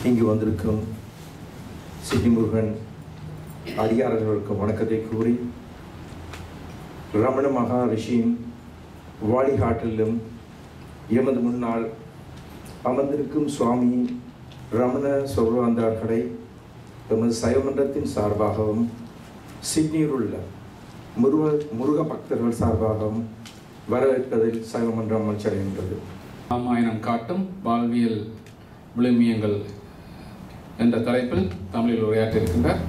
இங்கு வந்திருக்கும் சிட்டி முருகன் அதிகாரிகளுக்கு வணக்கத்தை கூறி ரமண மகரிஷியின் வழிகாட்டிலும் எமது முன்னால் அமர்ந்திருக்கும் சுவாமி ரமண சொல்வாந்தார்களை எமது சைவமன்றத்தின் சார்பாகவும் சிட்னியில் உள்ள முருக முருக பக்தர்கள் சார்பாகவும் வரவேற்பதில் சைவமன்றம் மகிழ்ச்சியடைகின்றது ராமாயணம் காட்டும் வாழ்வியல் விழுமியங்கள் என்ற தலைப்பில் தமிழில் உரையாற்ற இருக்கின்றார்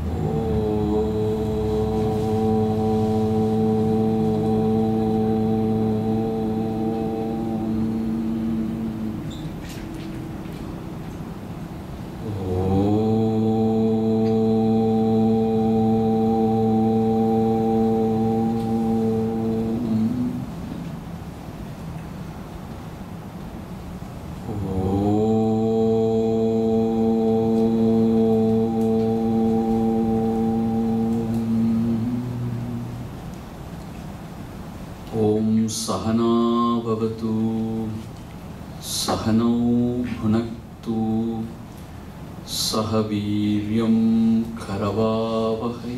ॐ सहना भवतु सहनौ भुनक्तु सह वीर्यं करवावहै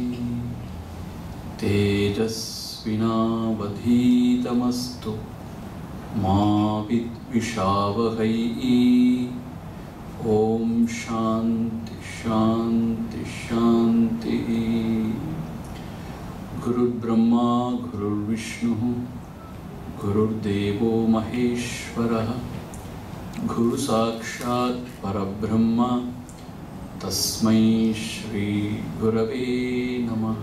तेजस्विनावधीतमस्तु मा विद्विषावहै ॐ शान्ति शान्ति शान्तिः गुरुर्ब्रह्मा गुरुर्विष्णुः गुरुर्देवो महेश्वरः गुरुसाक्षात् परब्रह्म तस्मै श्रीगुरवे नमः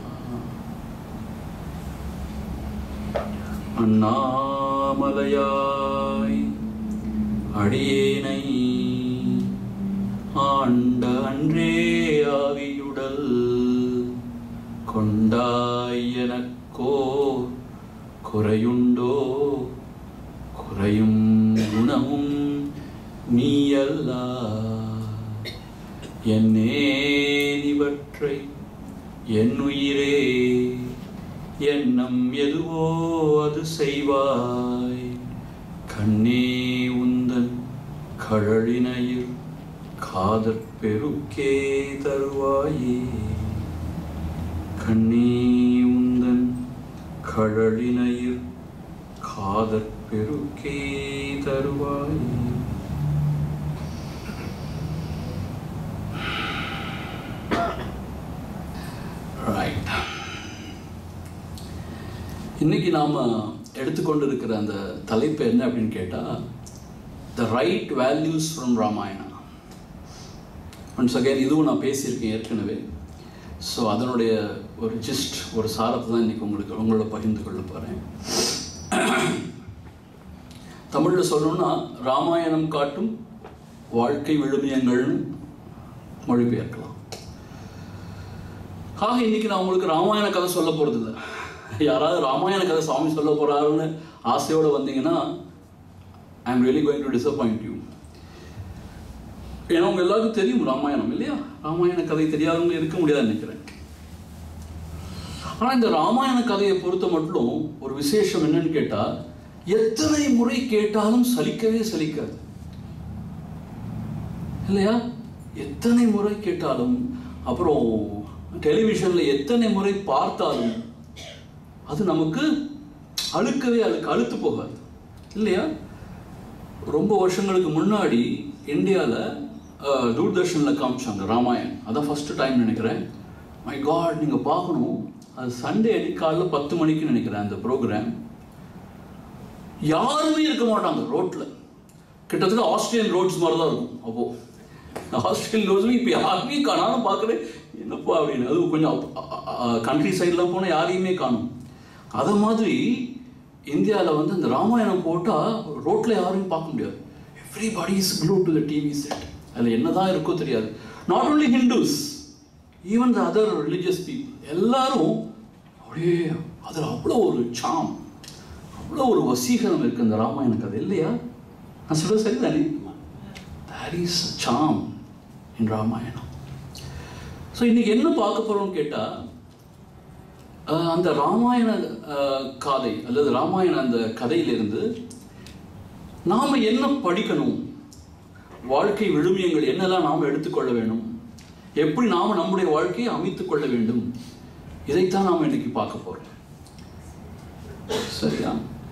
அண்ணாமலையாய் அடியேனை ஆண்ட அன்றே ஆவியுடல் கொண்டாய் எனக்கோ குறையுண்டோ குறையும் குணமும் நீயல்ல என்னே இவற்றை என் உயிரே எண்ணம் எதுவோ அது செய்வாய் கண்ணே உந்தன் கழலினையில் காதற் பெருக்கே தருவாயே கண்ணே உந்தன் கழலினையில் காதற் பெருக்கே தருவாயே ரைட் இன்னைக்கு நாம் எடுத்துக்கொண்டிருக்கிற அந்த தலைப்பு என்ன அப்படின்னு கேட்டால் the right values from Ramayana once again இதுவும் நான் பேசியிருக்கேன் ஏற்கனவே ஸோ அதனுடைய ஒரு ஜிஸ்ட் ஒரு சாரத்தை தான் இன்றைக்கி உங்களுக்கு உங்களோட பகிர்ந்து கொள்ள போகிறேன் தமிழில் சொல்லணும்னா ராமாயணம் காட்டும் வாழ்க்கை விழுமியங்கள்னு மொழிபெயர்க்கலாம் ஆக இன்னைக்கு நான் உங்களுக்கு ராமாயண கதை சொல்ல போகிறது இல்லை யாராவது ராமாயண கதை சாமி சொல்ல போகிறாருன்னு ஆசையோடு வந்தீங்கன்னா I am really going to disappoint you ஏன்னா உங்க எல்லாருக்கும் தெரியும் ராமாயணம் இல்லையா ராமாயண கதை தெரியாதவங்க இருக்க முடியாதுன்னு நினைக்கிறேன் ஆனால் இந்த ராமாயண கதையை பொறுத்த மட்டும் ஒரு விசேஷம் என்னன்னு கேட்டால் எத்தனை முறை கேட்டாலும் சலிக்கவே சலிக்காது இல்லையா எத்தனை முறை கேட்டாலும் அப்புறம் டெலிவிஷனில் எத்தனை முறை பார்த்தாலும் அது நமக்கு அழுக்கவே அழுக்கு அழுத்து போகாது இல்லையா ரொம்ப வருஷங்களுக்கு முன்னாடி இந்தியாவில் தூர்தர்ஷனில் காமிச்சாங்க ராமாயண் அதான் ஃபஸ்ட்டு டைம் நினைக்கிறேன் மை காட் நீங்கள் பார்க்கணும் அது சண்டே அன்னைக்கு காலைல பத்து மணிக்கு நினைக்கிறேன் அந்த ப்ரோக்ராம் யாருமே இருக்க மாட்டாங்க ரோட்டில் கிட்டத்தட்ட ஆஸ்திரேலியன் ரோட்ஸ் மாதிரி தான் இருக்கும் அப்போது ஆஸ்திரேலியன் ரோட்ஸில் இப்போ யாருமே காணாலும் பார்க்குறேன் என்னப்பா அப்படின்னு அது கொஞ்சம் கண்ட்ரி சைட்லாம் போனால் யாரையுமே காணும் அதை மாதிரி இந்தியாவில் வந்து இந்த ராமாயணம் போட்டால் ரோட்டில் யாரையும் பார்க்க முடியாது everybody is glued to the TV set அதில் என்னதான் இருக்கோ தெரியாது not only Hindus even the other religious people எல்லாரும் அப்படியே அதில் அவ்வளோ ஒரு சாம் அவ்வளோ ஒரு வசீகரம் இருக்குது இந்த ராமாயண கதை இல்லையா நான் சொல்ல சரிதானே there is some in Ramayanam so இன்னைக்கு என்ன பார்க்க போகிறோம்னு கேட்டால் அஹ், அந்த ராமாயண அஹ், காதை அல்லது ராமாயண அந்த கதையிலிருந்து நாம் என்ன படிக்கணும் வாழ்க்கை விழுமியங்கள் என்னெல்லாம் நாம் எடுத்துக்கொள்ள வேண்டும் எப்படி நாம் நம்முடைய வாழ்க்கையை அமைத்துக் கொள்ள வேண்டும் இதைத்தான் நாம் இன்னைக்கு பார்க்க போறோம் சரியா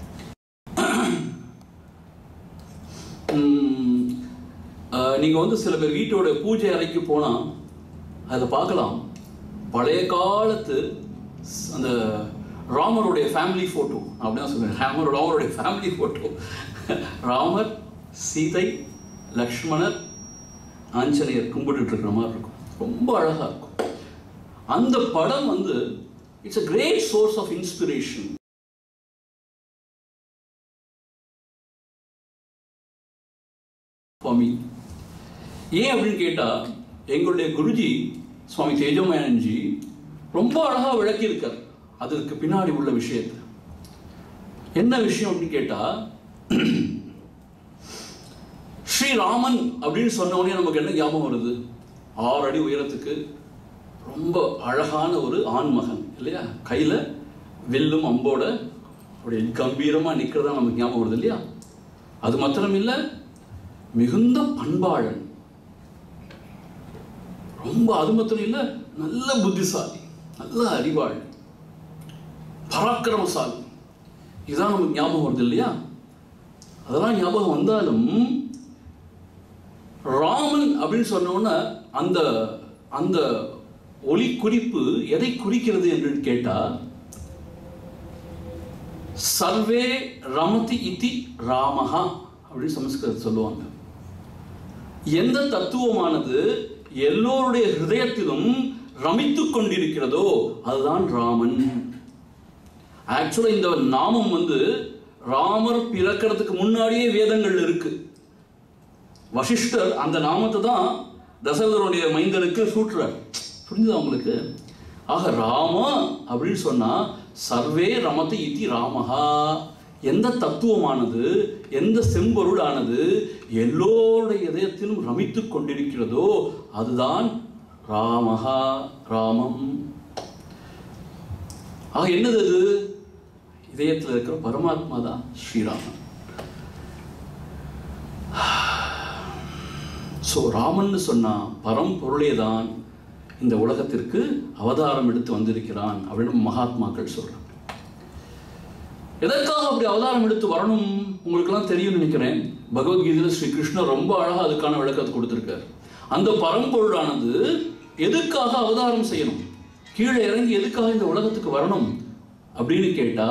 உம், அஹ், நீங்க வந்து சில பேர் வீட்டோட பூஜை அறைக்கு போனா அதை பார்க்கலாம் பழைய காலத்து ஸ்- அந்த ராமருடைய ஃபேமிலி ஃபோட்டோ அப்படிதான் சொல்லுவேன் ராமர் ராமருடைய ஃபேமிலி ஃபோட்டோ ராமர் சீதை லக்ஷ்மணர் ஆஞ்சநேயர் கும்பிட்டுட்டு இருக்கிற மாதிரி இருக்கும் ரொம்ப அழகா இருக்கும் அந்த படம் வந்து it's a great source of inspiration சுவாமி ஏன் அப்படின்னு கேட்டா எங்களுடைய குருஜி சுவாமி தேஜமயானன்ஜி ரொம்ப அழகா விளக்கியிருக்கார் அதற்கு பின்னாடி உள்ள விஷயத்தை என்ன விஷயம் அப்படின்னு கேட்டா ஸ்ரீராமன் அப்படின்னு சொன்ன உடனே நமக்கு என்ன ஞாபகம் வருது ஆறு அடி உயரத்துக்கு ரொம்ப அழகான ஒரு ஆண்மகன் இல்லையா கையில வில்லும் அம்போட அப்படியே கம்பீரமா நிக்கிறதா நமக்கு ஞாபகம் வருது இல்லையா அது மாத்திரம் இல்ல மிகுந்த பண்பாளன் ரொம்ப அது மாத்திரம் இல்ல நல்ல புத்திசாலி நல்ல அறிவாளி பராக்கிரமசாலி இதான் நமக்கு ஞாபகம் வருது இல்லையா அதெல்லாம் ஞாபகம் வந்தாலும் ராமன் அப்படின்னு சொன்ன உடனே அந்த அந்த ஒளி குறிப்பு எதை குறிக்கிறது என்று கேட்டா சர்வே ரமதி இதி ராமஹா அப்படின்னு சமஸ்கிருதம் சொல்லுவாங்க எந்த தத்துவமானது எல்லோருடைய ஹிருதயத்திலும் ரமித்துக் கொண்டிருக்கிறதோ அதுதான் ராமன் ஆக்சுவலா இந்த நாமம் வந்து ராமர் பிறக்கிறதுக்கு முன்னாடியே வேதங்கள் இருக்கு வசிஷ்டர் அந்த நாமத்தை தான் தசரதனுடைய மைந்தனுக்கு சூட்டுறார் புரிஞ்சுதா உங்களுக்கு ஆக ராம அப்படின்னு சொன்னா சர்வே ரமதி இதி ராமஹா எந்த தத்துவமானது எந்த செம்பொருளானது எல்லோருடைய இதயத்திலும் ரமித்துக் கொண்டிருக்கிறதோ அதுதான் ராமஹா ராமம் ஆக என்னது அது இதயத்தில் இருக்கிற பரமாத்மா தான் ஸ்ரீராமன் ஸோ ராமன் சொன்னா பரம்பொருளே தான் இந்த உலகத்திற்கு அவதாரம் எடுத்து வந்திருக்கிறான் அப்படின்னு மகாத்மாக்கள் சொல்றாங்க எதற்காக அப்படி அவதாரம் எடுத்து வரணும் உங்களுக்கெல்லாம் தெரியும் நினைக்கிறேன் பகவத்கீதையில ஸ்ரீ கிருஷ்ணர் ரொம்ப அழகா அதுக்கான விளக்கத்தை கொடுத்திருக்காரு அந்த பரம்பொருளானது எதுக்காக அவதாரம் செய்யணும் கீழே இறங்கி எதுக்காக இந்த உலகத்துக்கு வரணும் அப்படின்னு கேட்டா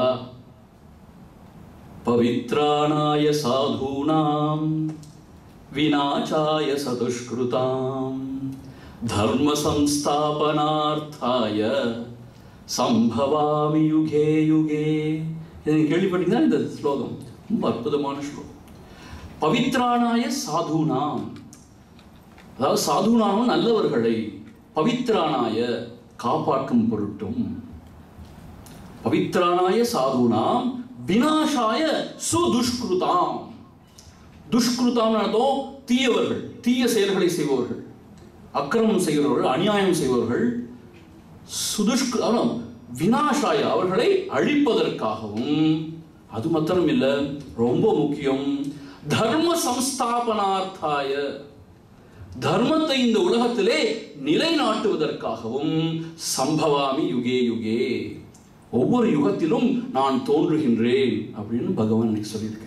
பவித்ராணாய சாதூனாம் விநாசாய சதுஷ்கிருதாம் தர்ம சம்ஸ்தாபனார்த்தாய சம்பவாமி யுகே யுகே இதை நீங்க கேள்விப்பட்டீங்கன்னா இந்த ஸ்லோகம் ரொம்ப அற்புதமான ஸ்லோகம் பவித்ராணாய சாதுனாம் அதாவது சாதுனாம் நல்லவர்களை பவித்ராணாய காப்பாற்றும் பொருட்டும் பவித்ராணாய சாதுனாம் விநாசாய சுதுஷ்கிருதாம் துஷ்கிருதாம் அர்த்தம் தீயவர்கள் தீய செயல்களை செய்பவர்கள் அக்கிரமம் செய்கிறவர்கள் அநியாயம் செய்பவர்கள் சுதுஷ்கு அதான் வினாசாய அவர்களை அழிப்பதற்காகவும் அது மாத்திரம் இல்ல ரொம்ப முக்கியம் தர்ம சம்ஸ்தாபனார்த்தாய தர்மத்தை இந்த உலகத்திலே நிலைநாட்டுவதற்காகவும் சம்பவாமி யுகே யுகே ஒவ்வொரு யுகத்திலும் நான் தோன்றுகின்றேன் அப்படின்னு பகவான் இன்னைக்கு சொல்லியிருக்கார்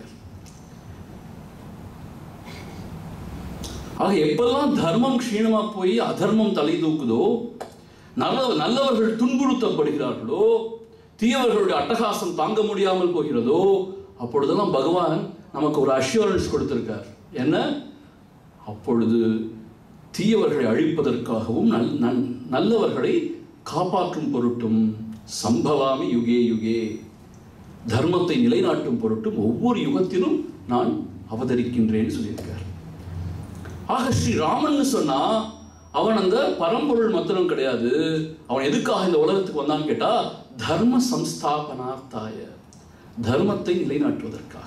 ஆக எப்பெல்லாம் தர்மம் க்ஷீணமா போய் அதர்மம் தலை தூக்குதோ நல்ல நல்லவர்கள் துன்புறுத்தப்படுகிறார்களோ தீயவர்களுடைய அட்டகாசம் தாங்க முடியாமல் போகிறதோ அப்பொழுதெல்லாம் பகவான் நமக்கு ஒரு அஷூரன்ஸ் கொடுத்திருக்கார் என்ன அப்பொழுது தீயவர்களை அழிப்பதற்காகவும் நல் நன்- நல்லவர்களை காப்பாற்றும் பொருட்டும் சம்பவாமி யுகே யுகே தர்மத்தை நிலைநாட்டும் பொருட்டும் ஒவ்வொரு யுகத்திலும் நான் அவதரிக்கின்றேன்னு சொல்லியிருக்கார் ஆக ஸ்ரீ ராமன் சொன்னா அவன் அந்த பரம்பொருள் மாத்திரம் கிடையாது அவன் எதுக்காக இந்த உலகத்துக்கு வந்தான்னு கேட்டா தர்ம சம்ஸ்தாபனார்த்தாய தர்மத்தை நிலைநாட்டுவதற்காக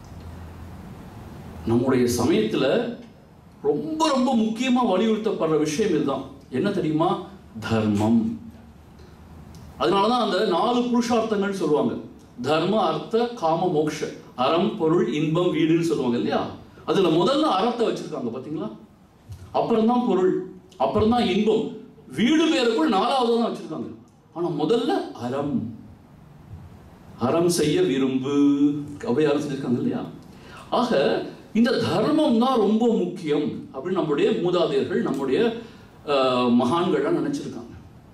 நம்முடைய சமயத்துல ரொம்ப ரொம்ப முக்கியமா வலியுறுத்தப்படுற விஷயம் இதுதான் என்ன தெரியுமா தர்மம் அதனாலதான் அந்த நாலு புருஷார்த்தங்கள் சொல்லுவாங்க தர்ம அர்த்த காம மோக்ஷ அறம் பொருள் இன்பம் வீடுன்னு சொல்லுவாங்க இல்லையா அதுல முதல்ல அறத்தை வச்சிருக்காங்க பாத்தீங்களா அப்புறம்தான் பொருள் அப்புறம்தான் இன்பம் வீடு பேருக்குள் நாலாவது தான் வச்சிருக்காங்க ஆனா முதல்ல அறம் அறம் செய்ய விரும்பு அவையார் சொல்லியிருக்காங்க இல்லையா ஆக இந்த தர்மம் தான் ரொம்ப முக்கியம் அப்படின்னு நம்முடைய மூதாதையர்கள் நம்முடைய ஆஹ், மகான்கள்லாம் நினைச்சிருக்காங்க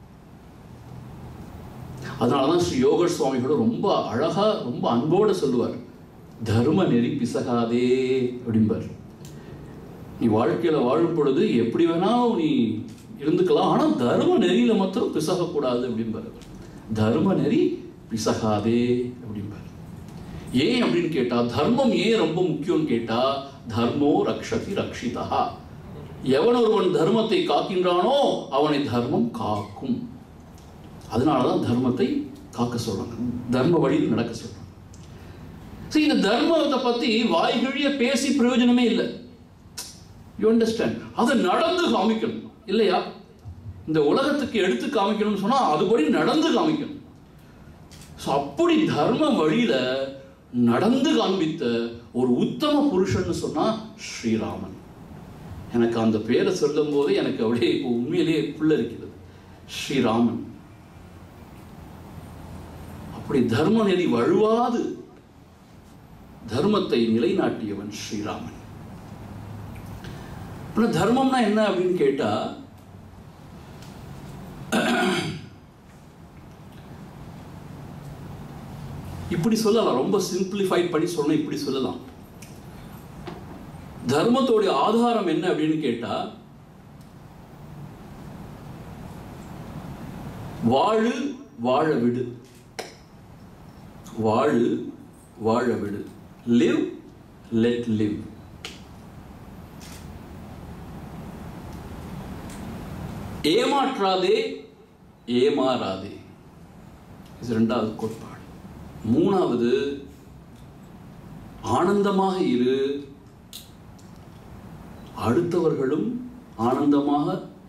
அதனால தான் ஸ்ரீ யோகர் சுவாமிகளும் ரொம்ப அழகா ரொம்ப அன்போட சொல்லுவார் தர்ம நெறி பிசகாதே அப்படிம்பார் நீ வாழ்க்கையில வாழும் பொழுது எப்படி வேணாலும் நீ இருந்துக்கலாம் ஆனா தர்ம நெறியில மாத்திரம் பிசகக்கூடாது அப்படிம்பார் தர்ம நெறி பிசகாதே அப்படிம்பார் ஏன் அப்படின்னு கேட்டா தர்மம் ஏன் ரொம்ப முக்கியம்னு கேட்டா தர்மோ ரக்ஷதி ரக்ஷிதா எவன் ஒருவன் தர்மத்தை காக்கின்றானோ அவனை தர்மம் காக்கும் அதனாலதான் தர்மத்தை காக்க சொல்றாங்க தர்ம வழியில் நடக்க சொல்றாங்க சரி இந்த தர்மத்தை பத்தி வாய்கழிய பேசி பிரயோஜனமே இல்லை யூ அண்டர்ஸ்டாண்ட் அதை நடந்து காமிக்கணும் இல்லையா இந்த உலகத்துக்கு எடுத்து காமிக்கணும்னு சொன்னா அதுபடி நடந்து காமிக்கணும் ஸோ அப்படி தர்ம வழியில நடந்து காண்பித்த ஒரு உத்தம புருஷன்னு சொன்னா ஸ்ரீராமன் எனக்கு அந்த பேரை சொல்லும் போது எனக்கு அப்படியே இப்போ உண்மையிலேயே புள்ள இருக்கிறது ஸ்ரீராமன் அப்படி தர்ம நெறி வழுவாது தர்மத்தை நிலைநாட்டியவன் ஸ்ரீராமன் அப்புறம் தர்மம்னா என்ன அப்படின்னு கேட்டா இப்படி சொல்லலாம் ரொம்ப சிம்பிளிஃபைட் பண்ணி சொன்னா இப்படி சொல்லலாம் தர்மத்தோடைய ஆதாரம் என்ன அப்படின்னு கேட்டா வாழு வாழ விடு வாழு வாழ விடு லிவ் லெட் லிவ் ஏமாற்றாதே ஏமாறாதே இது ரெண்டாவது கோட்பாடு மூணாவது ஆனந்தமாக இரு அடுத்தவர்களும் ஆனந்தமாக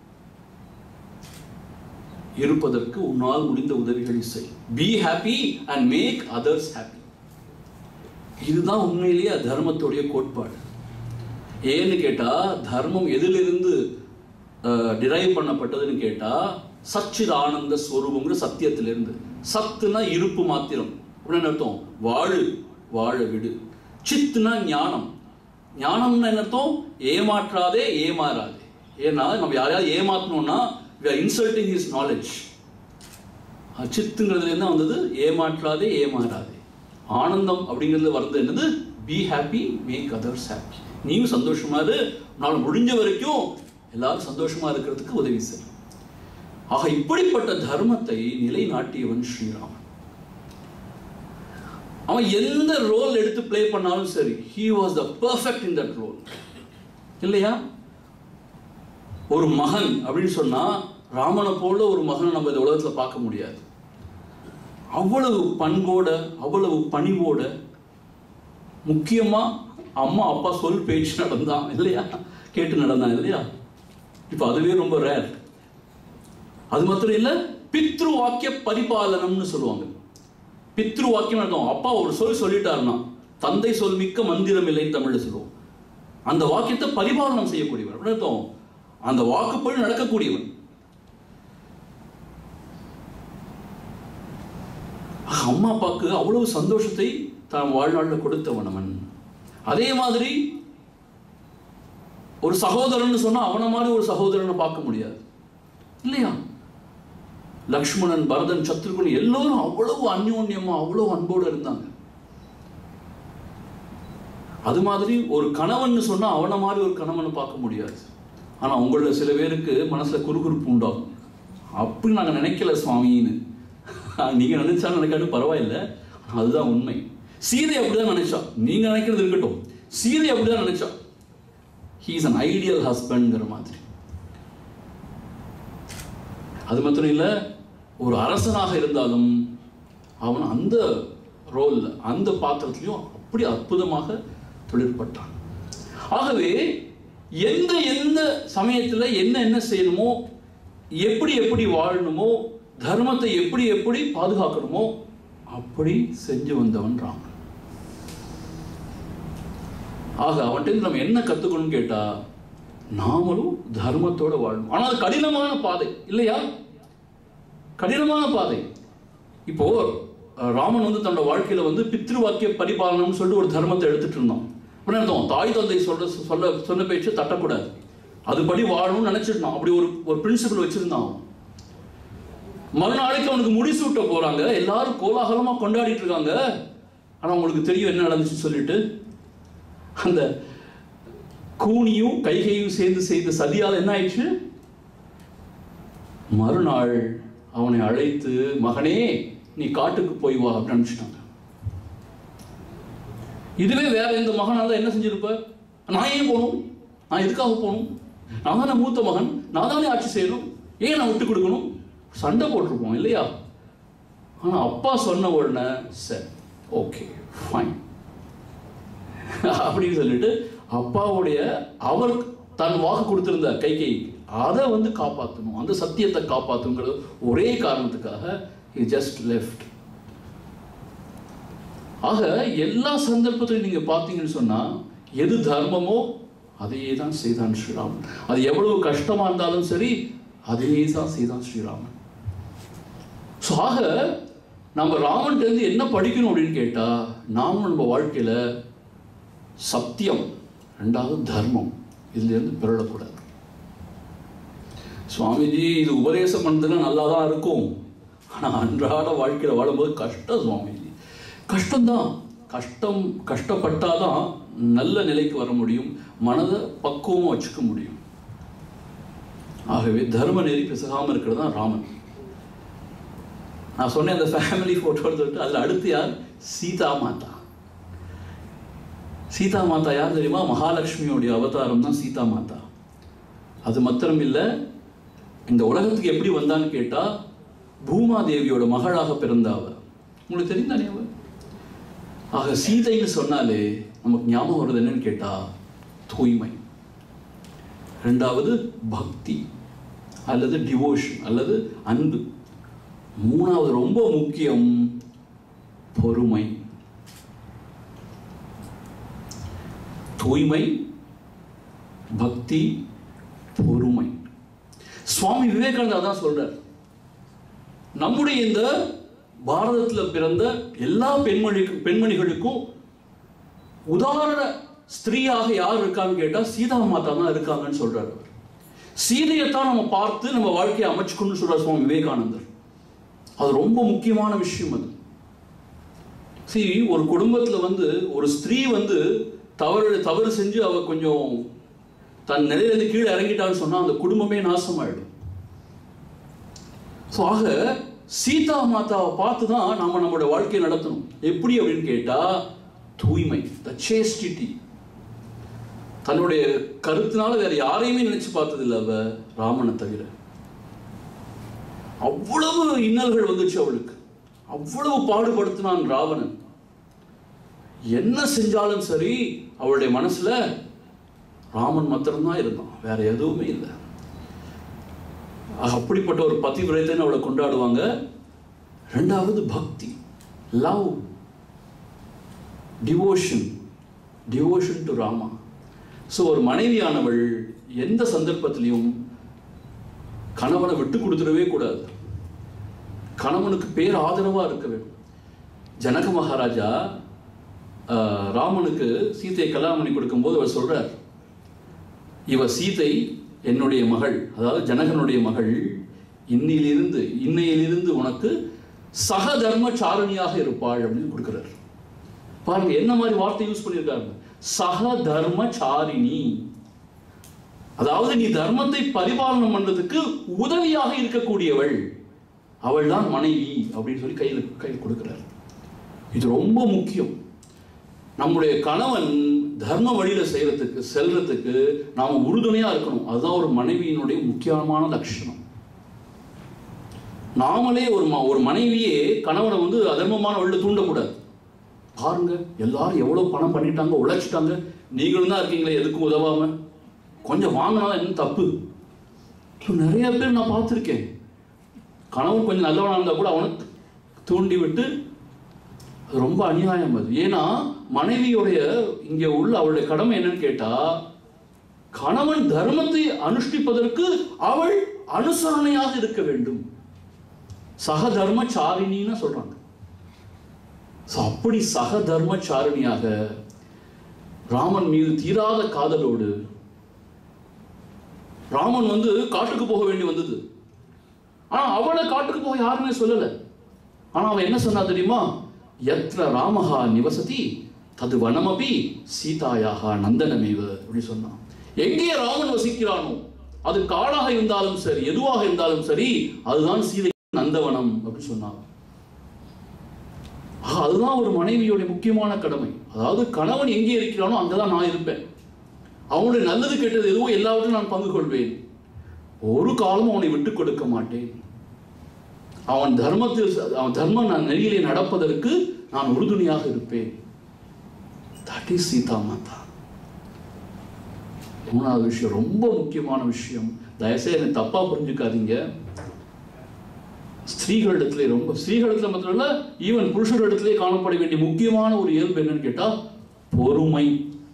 இருப்பதற்கு உன்னால் முடிந்த உதவிகளை செய் be happy and make others happy இதுதான் உண்மையிலேயே தர்மத்துடைய கோட்பாடு ஏன்னு கேட்டா தர்மம் எதிலிருந்து டிரைவ் பண்ணப்பட்டதுன்னு கேட்டா சச்சித் ஆனந்த ஸ்வரூபங்கிற சத்தியத்திலிருந்து சத்துனா இருப்பு மாத்திரம் அப்படின்னு அர்த்தம் வாழு வாழ விடு சித்துனா ஞானம் ஞானம்னா என்ன அர்த்தம் ஏமாற்றாதே ஏமாறாதே ஏன்னா நம்ம யாரையாவது ஏமாத்தணும்னா we are insulting his knowledge சித்துங்கிறதுல என்ன வந்தது ஏமாற்றாதே ஏமாறாதே ஆனந்தம் அப்படிங்கிறது வருது என்னது be happy make others happy நீயும் சந்தோஷமா இரு உன்னால் முடிஞ்ச வரைக்கும் எல்லாரும் சந்தோஷமா இருக்கிறதுக்கு உதவி செய் ஆக இப்படிப்பட்ட தர்மத்தை நிலைநாட்டியவன் ஸ்ரீராமன் அவன் எந்த ரோல் எடுத்து ப்ளே பண்ணாலும் சரி he was the perfect in that role இல்லையா ஒரு மகன் அப்படின்னு சொன்னா ராமனை போல ஒரு மகனை நம்ம இந்த உலகத்துல பார்க்க முடியாது அவ்வளவு பண்போட அவ்வளவு பணிவோட முக்கியமா அம்மா அப்பா சொல் பேச்சு நடந்தான் இல்லையா கேட்டு நடந்தான் இல்லையா இப்போ அதுவே ரொம்ப ரேர் அது மாத்திரம் இல்ல பித்ரு வாக்கிய பரிபாலனம்னு சொல்லுவாங்க பித்ரு வாக்கியம் அர்த்தம் அப்பா ஒரு சொல் சொல்லிட்டாருன்னா தந்தை சொல் மிக்க மந்திரம் இல்லைன்னு தமிழ்ல சொல்லுவோம் அந்த வாக்கியத்தை பரிபாலனம் செய்யக்கூடியவன் அப்படின்னு அர்த்தம் அந்த வாக்குப்படி நடக்கக்கூடியவன் அம்மா அப்பாவுக்கு அவ்வளவு சந்தோஷத்தை தான் வாழ்நாளில் கொடுத்தவன் அவன் அதே மாதிரி ஒரு சகோதரன் சொன்னா அவன மாதிரி ஒரு சகோதரனை பார்க்க முடியாது இல்லையா லக்ஷ்மணன் பரதன் சத்ருகுன் எல்லோரும் அவ்வளவு அந்யோன்யமா அவ்வளவு அன்போடு இருந்தாங்க அது மாதிரி ஒரு கணவன் சொன்னா அவன மாதிரி ஒரு கணவனை பார்க்க முடியாது ஆனா உங்கள சில பேருக்கு மனசுல குறுகுறுப்பு உண்டாகும் அப்படி நாங்க நினைக்கல சுவாமின்னு நீங்க நினைச்சா நினைக்காது பரவாயில்ல அதுதான் உண்மை சீதை அப்படிதான் நினைச்சா நீங்க நினைக்கிறது இருக்கட்டும் சீதை அப்படிதான் நினைச்சா ஹீ இஸ் அன் ஐடியல் ஹஸ்பண்ட்ங்கிற மாதிரி அது மாத்திரம் இல்ல ஒரு அரசனாக இருந்தாலும் அவன் அந்த ரோல்ல அந்த பாத்திரத்திலையும் அப்படி அற்புதமாக தொழிற்பட்டான் ஆகவே எந்த எந்த சமயத்துல என்ன என்ன செய்யணுமோ எப்படி எப்படி வாழணுமோ தர்மத்தை எப்படி எப்படி பாதுகாக்கணுமோ அப்படி செஞ்சு வந்தவன் ராமன் ஆக அவன்கிட்ட நம்ம என்ன கத்துக்கணும்னு கேட்டா நாமளும் தர்மத்தோட வாழணும் ஆனால் அது கடினமான பாதை இல்லையா கடினமான பாதை இப்போ அஹ், ராமன் வந்து தன்னோட வாழ்க்கையில வந்து பித்ருவாக்கிய பரிபாலனம்னு சொல்லிட்டு ஒரு தர்மத்தை எடுத்துட்டு இருந்தான் அப்படின்னு அர்த்தம் தாய் தந்தை சொல்ற சொல்ல சொன்ன பேச்சு தட்டக்கூடாது அதுபடி வாழணும்னு நினைச்சிருந்தான் அப்படி ஒரு ஒரு பிரின்சிபல் வச்சிருந்தான் அவன். மறுநாளைக்கு அவனுக்கு முடிசூட்ட போறாங்க எல்லாரும் கோலாகலமா கொண்டாடிட்டு இருக்காங்க ஆனா உங்களுக்கு தெரியும் என்ன நடந்துச்சுன்னு சொல்லிட்டு அந்த கூனியும் கைகையும் சேர்ந்து செய்த சதியால் என்ன ஆயிடுச்சு மறுநாள் அவனை அழைத்து மகனே நீ காட்டுக்கு போய் வா அப்படின்னு அனுப்பிச்சிட்டாங்க இதுவே வேற எந்த மகனால என்ன செஞ்சிருப்ப நான் ஏன் போகணும் நான் எதுக்காக போகணும் நான் தானே மூத்த மகன் நான் தானே ஆட்சி செய்யணும் ஏன் நான் விட்டு கொடுக்கணும் சண்டை போட்டிருப்போம் இல்லையா ஆனா அப்பா சொன்ன உடனே சரி ஓகே ஃபைன் அப்படின்னு சொல்லிட்டு அப்பாவுடைய அவர் தன் வாக்கு கொடுத்திருந்த கைகை அதை வந்து காப்பாற்றணும் அந்த சத்தியத்தை காப்பாற்றணுங்கிறது ஒரே காரணத்துக்காக he ஜஸ்ட் லெஃப்ட் ஆக எல்லா சந்தர்ப்பத்திலையும் நீங்க பார்த்தீங்கன்னு சொன்னா எது தர்மமோ அதையே தான் செய்தான் ஸ்ரீராமன் அது எவ்வளவு கஷ்டமா இருந்தாலும் சரி அதையே தான் செய்தான் ஸ்ரீராமன் ஸோ ஆக நம்ம ராமன்ட்ட இருந்து என்ன படிக்கணும் அப்படின்னு கேட்டா நாமும் நம்ம வாழ்க்கையில சத்தியம் ரெண்டாவது தர்மம் இதுல இருந்து பிறழக்கூடாது சுவாமிஜி இது உபதேசம் பண்ணதுன்னா நல்லா தான் இருக்கும் ஆனா அன்றாட வாழ்க்கையில வாழும்போது கஷ்டம் சுவாமிஜி கஷ்டம்தான் கஷ்டம் கஷ்டப்பட்டாதான் நல்ல நிலைக்கு வர முடியும் மனதை பக்குவமா வச்சுக்க முடியும் ஆகவே தர்ம நெறி பிசகாம இருக்கிறது தான் ராமன் நான் சொன்னேன் அந்த ஃபேமிலி ஃபோட்டோ எடுத்துட்டு அதில் அடுத்து யார் சீதா மாதா சீதா மாதா யார் தெரியுமா மகாலட்சுமியோடைய அவதாரம் தான் சீதா மாதா அது மாத்திரம் இல்லை இந்த உலகத்துக்கு எப்படி வந்தான்னு கேட்டா பூமாதேவியோட மகளாக பிறந்தா அவ உங்களுக்கு தெரியும் தானே அவ ஆக சீதைன்னு சொன்னாலே நமக்கு ஞாபகம் வருது என்னன்னு கேட்டா தூய்மை ரெண்டாவது பக்தி அல்லது டிவோஷன் அல்லது அன்பு மூணாவது ரொம்ப முக்கியம் பொறுமை தூய்மை பக்தி பொறுமை சுவாமி விவேகானந்தர் தான் சொல்றார் நம்முடைய இந்த பாரதத்துல பிறந்த எல்லா பெண்மணிக்கும் பெண்மணிகளுக்கும் உதாரண ஸ்திரீயாக யார் இருக்கான்னு கேட்டா சீதா மாதா தான் இருக்காங்கன்னு சொல்றாரு அவர் சீதையைத்தான் நம்ம பார்த்து நம்ம வாழ்க்கையை அமைச்சுக்கணும்னு சொல்றார் சுவாமி விவேகானந்தர் அது ரொம்ப முக்கியமான விஷயம் அது see ஒரு குடும்பத்துல வந்து ஒரு ஸ்திரீ வந்து தவறு தவறு செஞ்சு அவ கொஞ்சம் தன் நிலையிலிருந்து கீழே இறங்கிட்டான்னு சொன்னா அந்த குடும்பமே நாசமாயிடும் ஸோ ஆக சீதா மாதாவை பார்த்து தான் நாம நம்மளோட வாழ்க்கையை நடத்தணும் எப்படி அப்படின்னு கேட்டா தூய்மை த சேஸ்டிட்டி தன்னுடைய கருத்தினால வேற யாரையுமே நினைச்சு பார்த்ததில்ல அவ ராமனை தவிர அவ்வளவு இன்னல்கள் வந்துச்சு அவளுக்கு அவ்வளவு பாடுபடுத்தினான் ராவணன் என்ன செஞ்சாலும் சரி அவளுடைய மனசுல ராமன் மாத்திரம்தான் இருந்தான் வேற எதுவுமே இல்லை அப்படிப்பட்ட ஒரு பதிவிரத்தைன்னு அவளை கொண்டாடுவாங்க ரெண்டாவது பக்தி love devotion devotion to Rama so ஒரு மனைவியானவள் எந்த சந்தர்ப்பத்திலையும் கணவனை விட்டு கொடுத்துடவே கூடாது கணவனுக்கு பேர் ஆதரவா இருக்க வேண்டும் ஜனக மகாராஜா ஆஹ், ராமனுக்கு சீதையை கல்யாணம் பண்ணி கொடுக்கும்போது அவர் சொல்றார் இவ சீதை என்னுடைய மகள் அதாவது ஜனகனுடைய மகள் இன்னிலிருந்து இன்னையிலிருந்து உனக்கு சக தர்ம சாரணியாக இருப்பாள் அப்படின்னு கொடுக்கிறார் பாருங்க என்ன மாதிரி வார்த்தை யூஸ் பண்ணியிருக்காங்க சக தர்ம சாரிணி அதாவது நீ தர்மத்தை பரிபாலனம் பண்றதுக்கு உதவியாக இருக்கக்கூடியவள் அவள் தான் மனைவி அப்படின்னு சொல்லி கையில் கையில் கொடுக்கிறார் இது ரொம்ப முக்கியம் நம்முடைய கணவன் தர்ம வழியில செய்யறதுக்கு செல்றதுக்கு நாம உறுதுணையா இருக்கணும் அதுதான் ஒரு மனைவியினுடைய முக்கியமான லட்சணம் நாமளே ஒரு ம- ஒரு மனைவியே கணவனை வந்து அதர்மமான வழியில தூண்டக்கூடாது பாருங்க எல்லாரும் எவ்வளவு பணம் பண்ணிட்டாங்க உழைச்சிட்டாங்க நீங்களும் தான் இருக்கீங்களே எதுக்கும் உதவாம கொஞ்சம் வாங்கினா என்ன தப்பு இப்போ நிறைய பேர் நான் பார்த்துருக்கேன் கணவன் கொஞ்சம் நல்லவனா இருந்தா கூட அவனை தூண்டி விட்டு அது ரொம்ப அநியாயம் அது ஏன்னா மனைவியுடைய இங்க உள்ள அவளுடைய கடமை என்னன்னு கேட்டா கணவன் தர்மத்தை அனுஷ்டிப்பதற்கு அவள் அனுசரணையாக இருக்க வேண்டும் சக தர்மச்சாரிணின்னு சொல்றாங்க So, அப்படி சக தர்மச்சாரிணியாக ராமன் மீது தீராத காதலோடு ராமன் வந்து காட்டுக்கு போக வேண்டி வந்தது ஆனா அவளை காட்டுக்கு போக யாருமே சொல்லல ஆனா அவன் என்ன சொன்னா தெரியுமா எத்திர ராமஹா நிவசதி தது வனமபி சீதாயாக நந்தனமேவ அப்படி சொன்னான் எங்கே ராமன் வசிக்கிறானோ அது காடாக இருந்தாலும் சரி எதுவாக இருந்தாலும் சரி அதுதான் சீதை நந்தவனம் அப்படி சொன்னான் ஆக, அதுதான் ஒரு மனைவியோட முக்கியமான கடமை அதாவது கணவன் எங்கே இருக்கிறானோ அங்கதான் நான் இருப்பேன் அவனுடைய நல்லது கெட்டது எதுவோ எல்லாவற்றையும் நான் பங்கு கொள்வேன் ஒரு காலமும் அவனை விட்டுக் கொடுக்க மாட்டேன் அவன் தர்மத்தில் அவன் தர்ம நான் நெறியிலே நடப்பதற்கு நான் உறுதுணையாக இருப்பேன் தட் இஸ் சீதா மாதா மூணாவது விஷயம் ரொம்ப முக்கியமான விஷயம் தயவுசெய்து என்னை தப்பா புரிஞ்சுக்காதீங்க ஸ்திரீகளிடத்திலே ரொம்ப ஸ்திரீகளிடத்துல மாத்திரம் இல்ல ஈவன் புருஷர்களிடத்திலே காணப்பட வேண்டிய முக்கியமான ஒரு இயல்பு என்னன்னு கேட்டா பொறுமை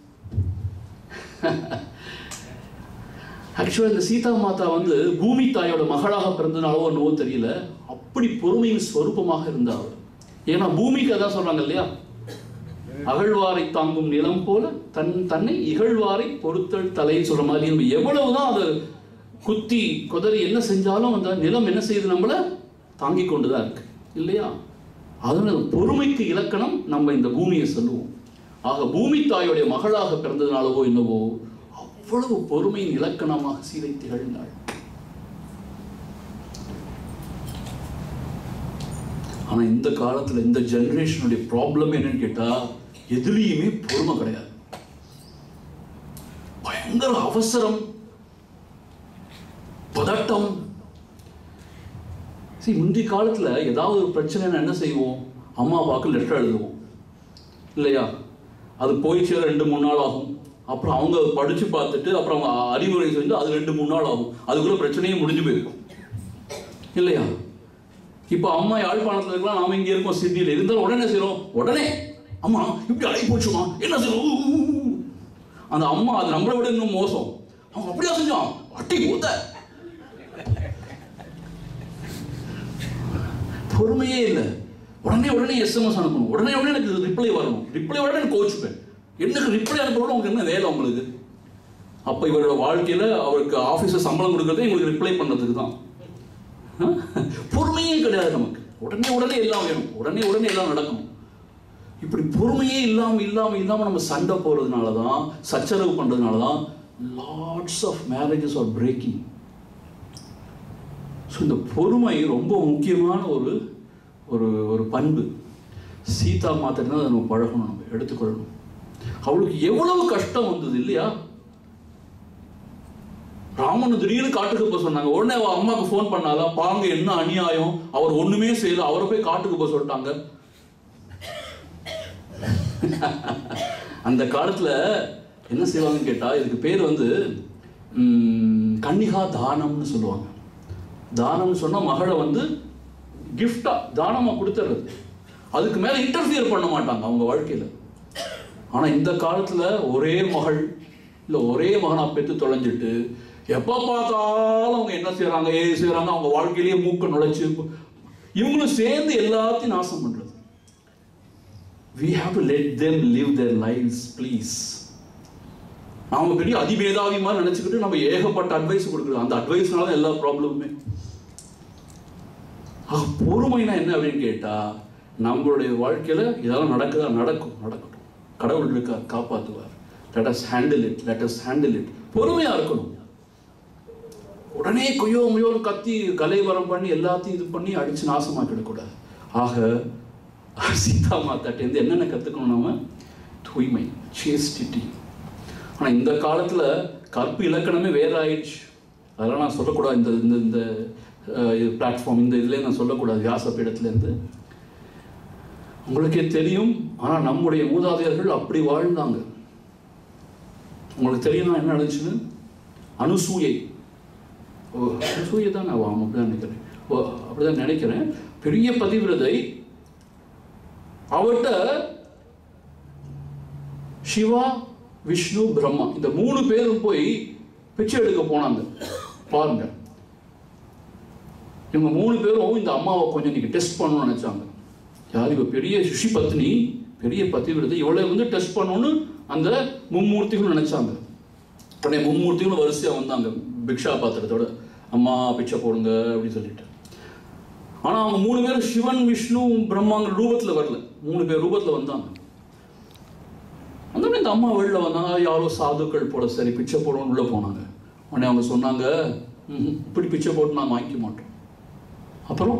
ஆக்சுவலாக இந்த சீதா மாதா வந்து பூமி தாயோட மகளாக பிறந்தனாலோ என்னவோ தெரியல அப்படி பொறுமையின் ஸ்வரூபமாக இருந்தாள் ஏன்னா பூமிக்கு அதான் சொல்றாங்க இல்லையா அகழ்வாரை தாங்கும் நிலம் போல தன் தன்னை இகழ்வாரை பொறுத்தல் தலைன்னு சொல்ற மாதிரி நம்ம எவ்வளவுதான் அதை குத்தி குதறி என்ன செஞ்சாலும் அந்த நிலம் என்ன செய்யுது நம்மள தாங்கி கொண்டுதான் இருக்கு இல்லையா அதனால பொறுமைக்கு இலக்கணம் நம்ம இந்த பூமியை சொல்லுவோம் ஆக பூமி தாயுடைய மகளாக பிறந்ததுனாலவோ என்னவோ அவ்வளவு பொறுமையின் இலக்கணமாக சீதை திகழ்ந்தாள் ஆனா இந்த காலத்துல இந்த ஜெனரேஷனுடைய ப்ராப்ளம் என்னன்னு கேட்டா எதுலேயுமே பொறுமை கிடையாது பயங்கர அவசரம் பதட்டம் சரி முந்தைய காலத்துல ஏதாவது ஒரு பிரச்சனைனா என்ன செய்வோம் அம்மா அப்பாவுக்கு லெட்டர் எழுதுவோம் இல்லையா அது போய் சேர ரெண்டு மூணு நாள் ஆகும் அப்புறம் அவங்க அதை படிச்சு பார்த்துட்டு அப்புறம் அவங்க அறிவுரை செஞ்சு அது ரெண்டு மூணு நாள் ஆகும் அதுக்குள்ள பிரச்சனையே முடிஞ்சு போயிருக்கும் இல்லையா இப்போ அம்மா யாழ்ப்பாணத்துல இருக்கலாம் நாம இங்க இருக்கோம் சிட்டியில் இருந்தாலும் உடனே என்ன செய்றோம் உடனே அம்மா இப்படி ஆகி போச்சுமா என்ன செய்யணும் ஊ, ஊ, ஊ. அந்த அம்மா அது நம்மளை விட இன்னும் மோசம் அவன் அப்படியா செஞ்சான் அட்டி ஊத்த பொறுமையே இல்லை உடனே உடனே எஸ்எம்எஸ் அனுப்பணும் உடனே உடனே எனக்கு ரிப்ளை வரணும் ரிப்ளை உடனே எனக்கு கோச்சுப்பேன் எனக்கு ரிப்ளை அனுப்பணும் உங்களுக்கு என்ன வேலை உங்களுக்கு அப்போ இவரோட வாழ்க்கையில அவருக்கு ஆஃபீஸில் சம்பளம் கொடுக்கறதே உங்களுக்கு ரிப்ளை பண்ணுறதுக்கு தான் அஹ்? பொறுமையே கிடையாது நமக்கு உடனே உடனே எல்லாம் வேணும் உடனே உடனே எல்லாம் நடக்கணும் இப்படி பொறுமையே இல்லாம இல்லாம இல்லாம நம்ம சண்டை போறதுனால தான் சச்சரவு பண்றதுனால தான் lots of marriages are breaking so இந்த பொறுமை ரொம்ப முக்கியமான ஒரு ஒரு ஒரு பண்பு சீதா மாத்திரம் அதை நம்ம பழகணும் நம்ம எடுத்துக்கொள்ளணும் அவளுக்கு எவ்வளவு கஷ்டம் வந்தது இல்லையா ராமன் திடீர்னு காட்டுக்கு போக சொன்னாங்க உடனே அவ அம்மாவுக்கு ஃபோன் பண்ணாலா பாங்க என்ன அநியாயம் அவர் ஒண்ணுமே செய்யல அவரை போய் காட்டுக்கு போக சொல்லிட்டாங்க அந்த காலத்துல என்ன செய்வாங்கன்னு கேட்டா இதுக்கு பேர் வந்து ம், கன்னிகா தானம்னு சொல்லுவாங்க தானம்னு சொன்னா மகளை வந்து கிஃப்டா தானமா கொடுத்துறது அதுக்கு மேல இன்டர்ஃபியர் பண்ண மாட்டாங்க அவங்க வாழ்க்கையில ஆனா இந்த காலத்துல ஒரே மகள் இல்ல ஒரே மகனா பெத்து தொலைஞ்சிட்டு எப்ப பார்த்தாலும் அவங்க என்ன செய்றாங்க ஏது செய்றாங்க அவங்க வாழ்க்கையிலேயே மூக்க நுழைச்சு இவங்களும் சேர்ந்து எல்லாத்தையும் நாசம் பண்றது we have to let them live their lives please நாம பெரிய அதிமேதாவி மாதிரி நினைச்சுக்கிட்டு நம்ம ஏகப்பட்ட அட்வைஸ் கொடுக்குறோம் அந்த அட்வைஸ்னால தான் எல்லா ப்ராப்ளமுமே ஆக, பொறுமைனா என்ன அப்படின்னு கேட்டா நம்மளுடைய வாழ்க்கையில இதெல்லாம் நடக்குதா நடக்கும் நடக்கட்டும் கடவுள் இருக்கார் காப்பாத்துவார் let us handle it let us handle it பொறுமையா இருக்கணும் உடனே கொய்யோ முயோன்னு கத்தி கலைவரம் பண்ணி எல்லாத்தையும் இது பண்ணி அடிச்சு நாசமாக்கிடக்கூடாது ஆக சீதா மாதாட்டேருந்து என்னென்ன கற்றுக்கணும் நாம தூய்மை சேஸ்டிட்டி ஆனால் இந்த காலத்தில் கற்பு இலக்கணமே வேற ஆயிடுச்சு அதெல்லாம் நான் சொல்லக்கூடாது இந்த இந்த இந்த பிளாட்ஃபார்ம் இந்த இதுலேயே நான் சொல்லக்கூடாது வியாசப்பீடத்துலேருந்து உங்களுக்கே தெரியும் ஆனால் நம்முடைய மூதாதையர்கள் அப்படி வாழ்ந்தாங்க உங்களுக்கு தெரியும் என்ன நடந்துச்சுன்னு அனுசூயை ஓ அனுசூயை தான் நான் அப்படிதான் நினைக்கிறேன் ஓ அப்படிதான் நினைக்கிறேன் பெரிய பதிவிரதை அவர்கிட்ட சிவா விஷ்ணு பிரம்மா இந்த மூணு பேரும் போய் பிச்சை எடுக்க போனாங்க பாருங்க இவங்க மூணு பேரும் இந்த அம்மாவை கொஞ்சம் இன்னைக்கு டெஸ்ட் பண்ணணும்னு நினைச்சாங்க யார் இவ பெரிய ரிஷி பத்னி பெரிய பதிவிரதை இவளை வந்து டெஸ்ட் பண்ணணும்னு அந்த மும்மூர்த்திகளும் நினைச்சாங்க உடனே மும்மூர்த்திகளும் வரிசையா வந்தாங்க பிக்ஷா பாத்திரத்தோட அம்மா பிச்சை போடுங்க அப்படின்னு சொல்லிட்டு ஆனா அவங்க மூணு பேரும் சிவன் விஷ்ணு பிரம்மாங்கிற ரூபத்துல வரல மூணு பேர் ரூபத்துல வந்தாங்க அந்த இந்த அம்மா வெளில வந்தாங்க யாரோ சாதுக்கள் போல சரி பிச்சை போடணும்னு உள்ள போனாங்க உடனே அவங்க சொன்னாங்க "ம்ஹும், இப்படி பிச்சை போட்டு நான் வாங்கிக்க மாட்டோம் அப்புறம்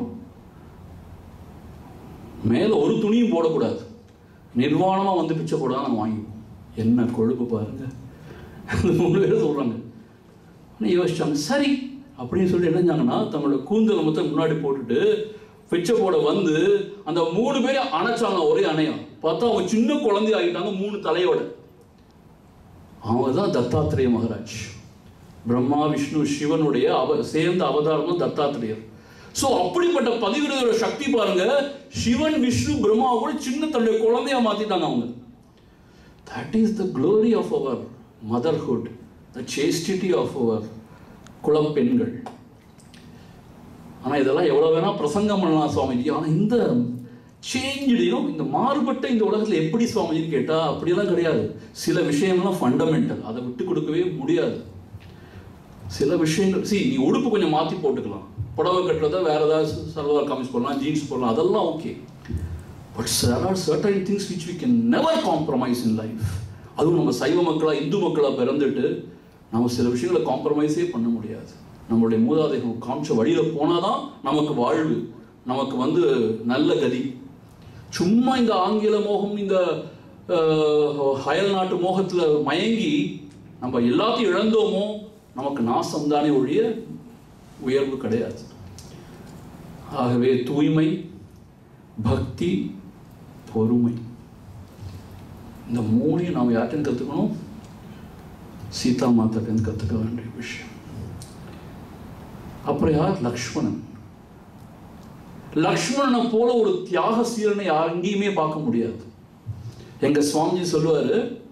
மேல ஒரு துணியும் போடக்கூடாது நிர்வாணமா வந்து பிச்சை போட நாங்கள் வாங்கிக்குவோம் என்ன கொழுப்பு பாருங்க அந்த மூணு பேரும் சொல்றாங்க உடனே யோசிச்சாங்க சரி அப்படின்னு சொல்லி என்ன செஞ்சாங்கன்னா தங்களோட கூந்தலை மொத்தம் முன்னாடி போட்டுட்டு பிச்சை போட வந்து அந்த மூணு பேரையும் அணைச்சாங்க ஒரே அணையம் பார்த்தா அவங்க சின்ன குழந்தை ஆகிட்டாங்க மூணு தலையோட அவங்க தான் தத்தாத்திரேய மகாராஜ் பிரம்மா விஷ்ணு சிவனுடைய அவ சேர்ந்த அவதாரம் தான் தத்தாத்திரேயர் சோ அப்படிப்பட்ட பதிவிரதோட சக்தி பாருங்க சிவன் விஷ்ணு பிரம்மா கூட சின்ன தன்னுடைய குழந்தையா மாத்திட்டாங்க அவங்க that is the glory of our motherhood the chastity of our குளப்பெண்கள் ஆனா இதெல்லாம் எவ்வளவு வேணா பிரசங்கம் பண்ணலாம் சுவாமிஜி ஆனா இந்த சேஞ்சிடையும் இந்த மாறுபட்ட இந்த உலகத்துல எப்படி சுவாமிஜின்னு கேட்டா அப்படியெல்லாம் கிடையாது சில விஷயங்கள்லாம் ஃபண்டமெண்டல் அதை விட்டு கொடுக்கவே முடியாது சில விஷயங்கள் see நீ உடுப்பு கொஞ்சம் மாத்தி போட்டுக்கலாம் புடவை கட்டுறத வேற ஏதாவது சல்வார் கமிஸ் போடலாம் ஜீன்ஸ் போடலாம் அதெல்லாம் okay but there are certain things which we can never compromise in life அதுவும் நம்ம சைவ மக்களா இந்து மக்களா பிறந்துட்டு நம்ம சில விஷயங்களை காம்ப்ரமைஸே பண்ண முடியாது நம்மளுடைய மூதாதைகள் காமிச்ச வழியில போனாதான் நமக்கு வாழ்வு நமக்கு வந்து நல்ல கதி சும்மா இந்த ஆங்கில மோகம் இந்த அஹ், அயல் நாட்டு மோகத்துல மயங்கி நம்ம எல்லாத்தையும் இழந்தோமோ நமக்கு நாசம் தானே ஒழிய உயர்வு கிடையாது ஆகவே தூய்மை பக்தி பொறுமை இந்த மூணையும் நாம் யார்கிட்ட கற்றுக்கணும் சீதா மாதாட்டேருந்து கற்றுக்க வேண்டிய விஷயம் அப்புறம் யார் லக்ஷ்மணன் லக்ஷ்மணனை போல ஒரு தியாக சீரனை யார் எங்கேயுமே பார்க்க முடியாது எங்க சுவாமிஜி சொல்லுவாரு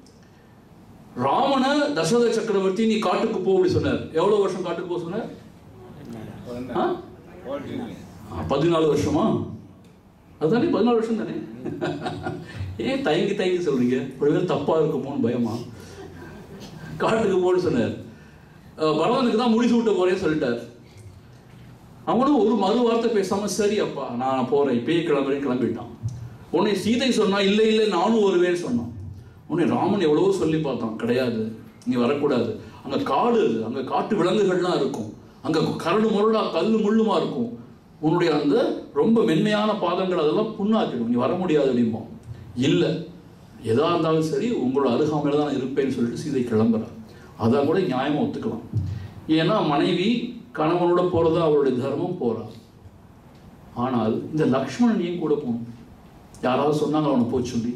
ராமனை தசரத சக்கரவர்த்தி நீ காட்டுக்கு போ அப்படி சொன்னார் எவ்வளவு வருஷம் காட்டுக்கு போக சொன்னார் ஆ? ஆ, பதினாலு வருஷமா அதுதானே பதினாலு வருஷம் தானே ஏன் தயங்கி தயங்கி சொல்றீங்க ஒருவேளை தப்பா இருக்குமோன்னு பயமா காட்டுக்கு போன்னு சொன்னார் அஹ் பரதனுக்கு தான் முடிச்சு விட்ட போறேன்னு சொல்லிட்டார் அவனும் ஒரு மறு வார்த்தை பேசாம சரி அப்பா நான் போறேன் இப்பயே கிளம்புறேன் கிளம்பிட்டான் உன்னை சீதை சொன்னா இல்லை இல்லை நானும் வருவேன்னு சொன்னான் உன்னை ராமன் எவ்வளவோ சொல்லி பார்த்தான் கிடையாது நீ வரக்கூடாது அங்க காடு இருக்கு அங்க காட்டு விலங்குகள்லாம் இருக்கும் அங்க கரடு முரடா கல்லு முள்ளுமா இருக்கும் உன்னுடைய அந்த ரொம்ப மென்மையான பாதங்கள் அதெல்லாம் புண்ணாக்கிடும் நீ வர முடியாது அப்படிம்போம் இல்லை எதா இருந்தாலும் சரி உங்களோட அருகாமையில தான் நான் இருப்பேன்னு சொல்லிட்டு சீதை கிளம்புறா அதான் கூட நியாயமா ஒத்துக்கலாம் ஏன்னா மனைவி கணவனோட போறது அவருடைய தர்மம் போறா ஆனால் இந்த லக்ஷ்மணன் ஏன் கூட போகணும் யாராவது சொன்னாங்க அவனை போய் சொல்லி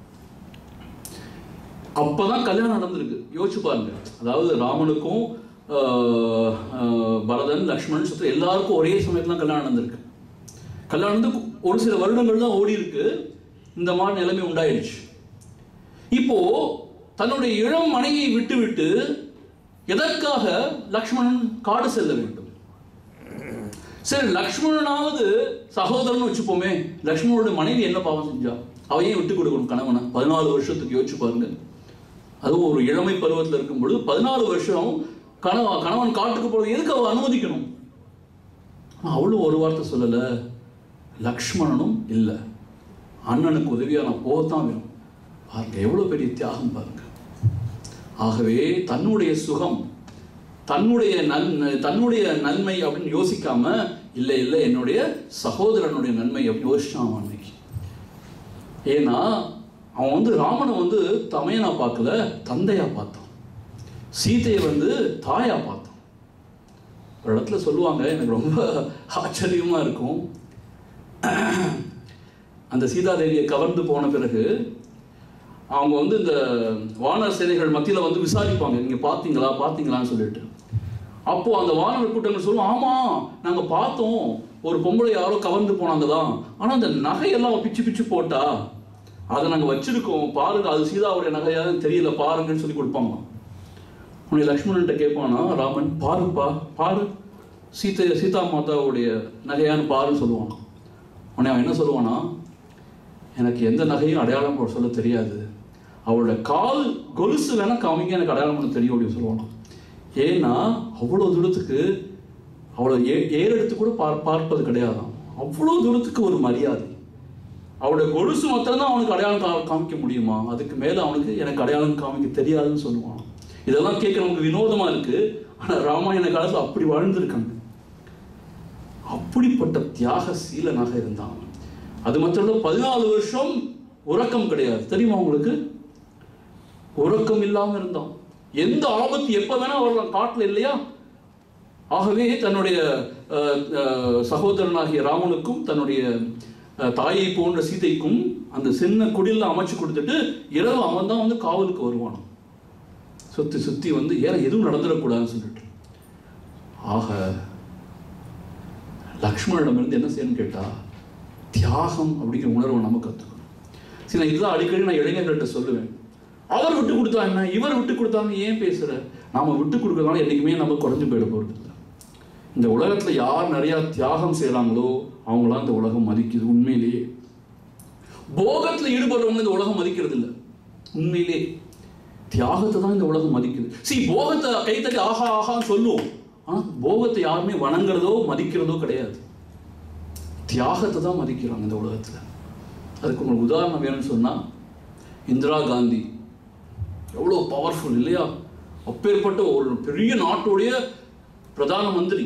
அப்பதான் கல்யாணம் நடந்திருக்கு யோசிச்சு பாருங்க அதாவது ராமனுக்கும் ஆஹ், ஆஹ், பரதன் லக்ஷ்மணன் சுத்த எல்லாருக்கும் ஒரே சமயத்துல தான் கல்யாணம் நடந்திருக்கு கல்யாணம் வந்து ஒரு சில வருடங்கள் தான் ஓடி இருக்கு இந்த மாதிரி நிலைமை உண்டாயிடுச்சு இப்போ தன்னுடைய இளம் மனையை விட்டு விட்டு எதற்காக லக்ஷ்மணன் காடு செல்ல வேண்டும் சரி லக்ஷ்மணனாவது சகோதரன் வச்சுப்போமே லக்ஷ்மணனோட மனைவி என்ன பாவம் செஞ்சா அவையே விட்டு கொடுக்கணும் கணவனை பதினாலு வருஷத்துக்கு யோசிச்சு பாருங்க அதுவும் ஒரு இளமை பருவத்தில் இருக்கும் பொழுது பதினாலு வருஷம் கணவ கணவன் காட்டுக்கு போறது எதுக்கு அவ அனுமதிக்கணும் ஆனா அவளும் ஒரு வார்த்தை சொல்லல லக்ஷ்மணனும் இல்லை அண்ணனுக்கு உதவியா நான் போகத்தான் வேணும் பாருங்க எவ்வளவு பெரிய தியாகம் பாருங்க ஆகவே தன்னுடைய சுகம் தன்னுடைய நன் தன்னுடைய நன்மை அப்படின்னு யோசிக்காம இல்லை இல்லை என்னுடைய சகோதரனுடைய நன்மை அப்படின்னு யோசிச்சான் அவன் அன்னைக்கு ஏன்னா அவன் வந்து ராமனை வந்து தமையனா பார்க்கல தந்தையா பார்த்தான் சீதையை வந்து தாயா பார்த்தான் ஒரு இடத்துல சொல்லுவாங்க எனக்கு ரொம்ப ஆச்சரியமா இருக்கும் அந்த சீதாதேவியை கவர்ந்து போன பிறகு அவங்க வந்து இந்த வானர் சேனைகள் மத்தியில் வந்து விசாரிப்பாங்க நீங்க பார்த்தீங்களா பார்த்தீங்களான்னு சொல்லிட்டு அப்போ அந்த வானர் கூட்டங்கள் சொல்லுவோம் ஆமா நாங்க பார்த்தோம் ஒரு பொம்பளை யாரோ கவர்ந்து போனாங்க தான் ஆனால் அந்த நகையெல்லாம் பிச்சு பிச்சு போட்டா அதை நாங்கள் வச்சிருக்கோம் பாருங்க அது சீதாவுடைய நகையான்னு தெரியல பாருங்கன்னு சொல்லி கொடுப்பாங்க உன்னை லக்ஷ்மணன்ட்ட கேட்பானா ராமன் பாருப்பா பாரு சீதை சீதா மாதாவுடைய நகையான்னு பாருன்னு சொல்லுவான் உடனே அவன் என்ன சொல்லுவானா எனக்கு எந்த நகையும் அடையாளம் போட சொல்ல தெரியாது அவளோட கால் கொலுசு வேணா காமிங்க எனக்கு அடையாளம் பண்ண தெரியும் அப்படின்னு சொல்லுவானா ஏன்னா அவ்வளோ தூரத்துக்கு அவளை ஏ ஏறெடுத்து கூட பார் பார்ப்பது கிடையாதாம் அவ்வளோ தூரத்துக்கு ஒரு மரியாதை அவளுடைய கொலுசு மாத்திரம்தான் அவனுக்கு அடையாளம் கா- காமிக்க முடியுமா அதுக்கு மேலே அவனுக்கு எனக்கு அடையாளம் காமிக்க தெரியாதுன்னு சொல்லுவான் இதெல்லாம் கேட்க நமக்கு வினோதமா இருக்கு ஆனா ராமாயண காலத்துல அப்படி வாழ்ந்திருக்காங்க அப்படிப்பட்ட தியாக சீலனாக இருந்தான் அவன். அது மட்டும் இல்ல பதினாலு வருஷம் உறக்கம் கிடையாது தெரியுமா உங்களுக்கு உறக்கம் இல்லாம இருந்தான் எந்த ஆபத்து எப்ப வேணா வரலாம் காட்டுல இல்லையா ஆகவே தன்னுடைய அஹ், அஹ், சகோதரனாகிய ராமனுக்கும் தன்னுடைய அஹ், தாயை போன்ற சீதைக்கும் அந்த சின்ன குடில அமைச்சு கொடுத்துட்டு இரவு அவன் தான் வந்து காவலுக்கு வருவானாம் சுத்தி சுத்தி வந்து ஏற எதுவும் நடந்துடக்கூடாதுன்னு சொல்லிட்டு ஆக லக்ஷ்மணனிடமிருந்து என்ன செய்யணும்னு கேட்டா தியாகம் அப்படிங்கிற உணர்வை நம்ம கற்றுக்கணும் சரி நான் இதுதான் அடிக்கடி நான் இளைஞர்கள்ட்ட சொல்லுவேன் அவர் விட்டு கொடுத்தா என்ன இவர் விட்டு கொடுத்தாங்க ஏன் பேசுற நாம விட்டு கொடுக்கறதுனால என்னைக்குமே நம்ம குறைஞ்சு போயிட போறது இல்லை இந்த உலகத்துல யார் நிறைய தியாகம் செய்றாங்களோ அவங்களாம் இந்த உலகம் மதிக்குது உண்மையிலேயே போகத்துல ஈடுபடுறவங்க இந்த உலகம் மதிக்கிறது இல்லை உண்மையிலே தியாகத்தை தான் இந்த உலகம் மதிக்குது சி போகத்தை கைத்தட்டி ஆஹா ஆஹான்னு சொல்லுவோம் ஆனா போகத்தை யாருமே வணங்குறதோ மதிக்கிறதோ கிடையாது தியாகத்தை தான் மதிக்கிறாங்க இந்த உலகத்துல அதுக்கு உங்களுக்கு உதாரணம் வேணும்னு சொன்னா இந்திரா காந்தி எவ்வளோ பவர்ஃபுல் இல்லையா அப்பேற்பட்ட ஒரு பெரிய நாட்டுடைய பிரதான மந்திரி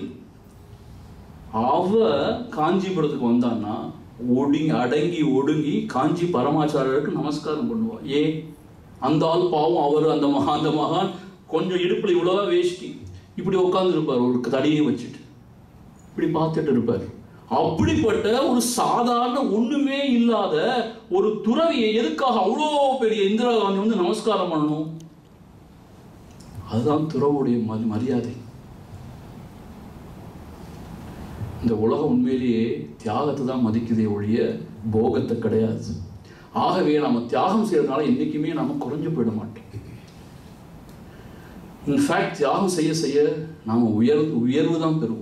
அவ காஞ்சிபுரத்துக்கு வந்தான்னா ஒடுங்கி அடங்கி ஒடுங்கி காஞ்சி பரமாச்சாரியருக்கு நமஸ்காரம் பண்ணுவா ஏன் அந்த ஆள் பாவம் அவர் அந்த மகா அந்த மகான் கொஞ்சம் இடுப்புல இவ்வளவா வேஷ்டி இப்படி உட்கார்ந்து ஒரு தடியை வச்சுட்டு இப்படி பார்த்துட்டு இருப்பார் அப்படிப்பட்ட ஒரு சாதாரண ஒண்ணுமே இல்லாத ஒரு துறவியை எதுக்காக அவ்வளோ பெரிய இந்திரா காந்தி வந்து நமஸ்காரம் பண்ணணும் அதுதான் துறவுடைய மரி- மரியாதை இந்த உலகம் உண்மையிலேயே தியாகத்தை தான் மதிக்குதே ஒழிய போகத்தை கிடையாது ஆகவே நம்ம தியாகம் செய்யறதுனால என்னைக்குமே நாம குறைஞ்சு போயிட மாட்டோம் இன்ஃபேக்ட் தியாகம் செய்ய செய்ய நாம உயர் உயர்வு தான் பெறுவோம்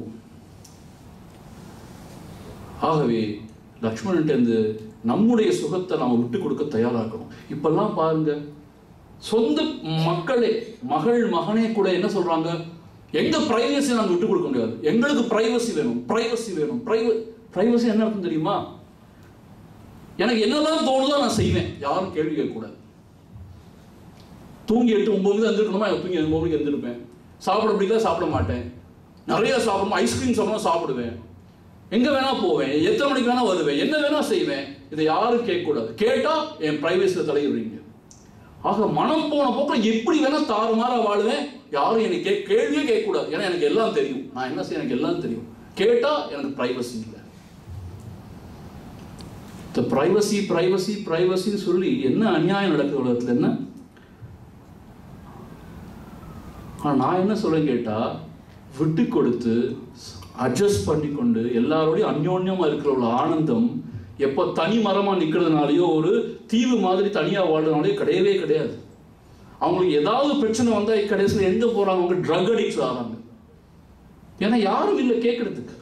ஆகவே லக்ஷ்மணன்ட்டு நம்முடைய சுகத்தை நாம விட்டு கொடுக்க தயாராக்கணும் இப்பெல்லாம் பாருங்க சொந்த மக்களே மகள் மகனே கூட என்ன சொல்றாங்க எங்க பிரைவசி நாங்க விட்டு கொடுக்க முடியாது எங்களுக்கு பிரைவசி வேணும் பிரைவசி வேணும் பிரைவசி என்ன அர்த்தம் தெரியுமா எனக்கு என்னெல்லாம் தோணுதோ நான் செய்வேன் யாரும் கேள்வி கேட்கக்கூடாது தூங்கி எட்டு ஒன்பது மணிக்கு எழுந்திருக்கணுமா தூங்கி ஒன்பது மணிக்கு எழுந்திருப்பேன் சாப்பிட பிடிக்கல சாப்பிட மாட்டேன் நிறைய சாப்பிடணும் ஐஸ்கிரீம் சாப்பிடணும் சாப்பிடுவேன் எங்க வேணா போவேன் எத்தனை மணிக்கு வேணா வருவேன் என்ன வேணா செய்வேன் இதை யாரும் கேட்கக்கூடாது கேட்டா என் பிரைவேசியில் தலையிடுறீங்க ஆக மனம் போன போக்கில் எப்படி வேணா தாறுமாறா வாழுவேன் யாரும் என்னை கே கேள்வியே கேட்கக்கூடாது ஏன்னா எனக்கு எல்லாம் தெரியும் நான் என்ன செய்ய எனக்கு எல்லாம் தெரியும் கேட்டா எனக்கு பிரைவசி இல்லை இந்த பிரைவசி பிரைவசி பிரைவசின்னு சொல்லி என்ன அநியாயம் நடக்குது உலகத்துல என்ன ஆனா நான் என்ன சொல்றேன் கேட்டா விட்டு கொடுத்து அட்ஜஸ்ட் பண்ணி கொண்டு எல்லாரோடையும் அந்யோன்யமா இருக்கிற ஒரு ஆனந்தம் எப்போ தனி மரமா நிக்கிறதுனாலயோ ஒரு தீவு மாதிரி தனியா வாழ்றதுனாலயோ கிடையவே கிடையாது அவங்களுக்கு ஏதாவது பிரச்சனை வந்தா கடைசியில் எங்க போறாங்க அவங்க ட்ரக் அடிக்ட்ஸ் ஆகிறாங்க ஏன்னா யாரும் இல்லை கேட்கறதுக்கு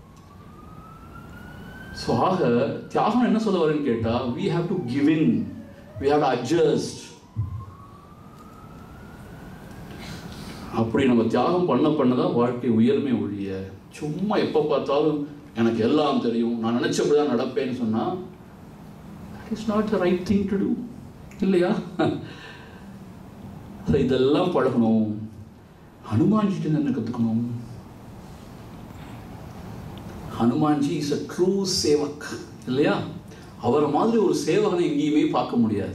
ஸோ ஆக தியாகம் என்ன சொல்ல வரேன்னு கேட்டா we have to give in we have to adjust அப்படி நம்ம தியாகம் பண்ண பண்ண தான் வாழ்க்கை உயர்மை ஒழிய சும்மா எப்போ பார்த்தாலும் எனக்கு எல்லாம் தெரியும் நான் நினைச்சபடி தான் நடப்பேன்னு சொன்னா that is not the right thing to do இல்லையா So இதெல்லாம் பழகணும் ஹனுமான்ஜிட்டு என்ன கற்றுக்கணும் Hanumanji is a true sevak இல்லையா அவரை மாதிரி ஒரு சேவகனை எங்கேயுமே பார்க்க முடியாது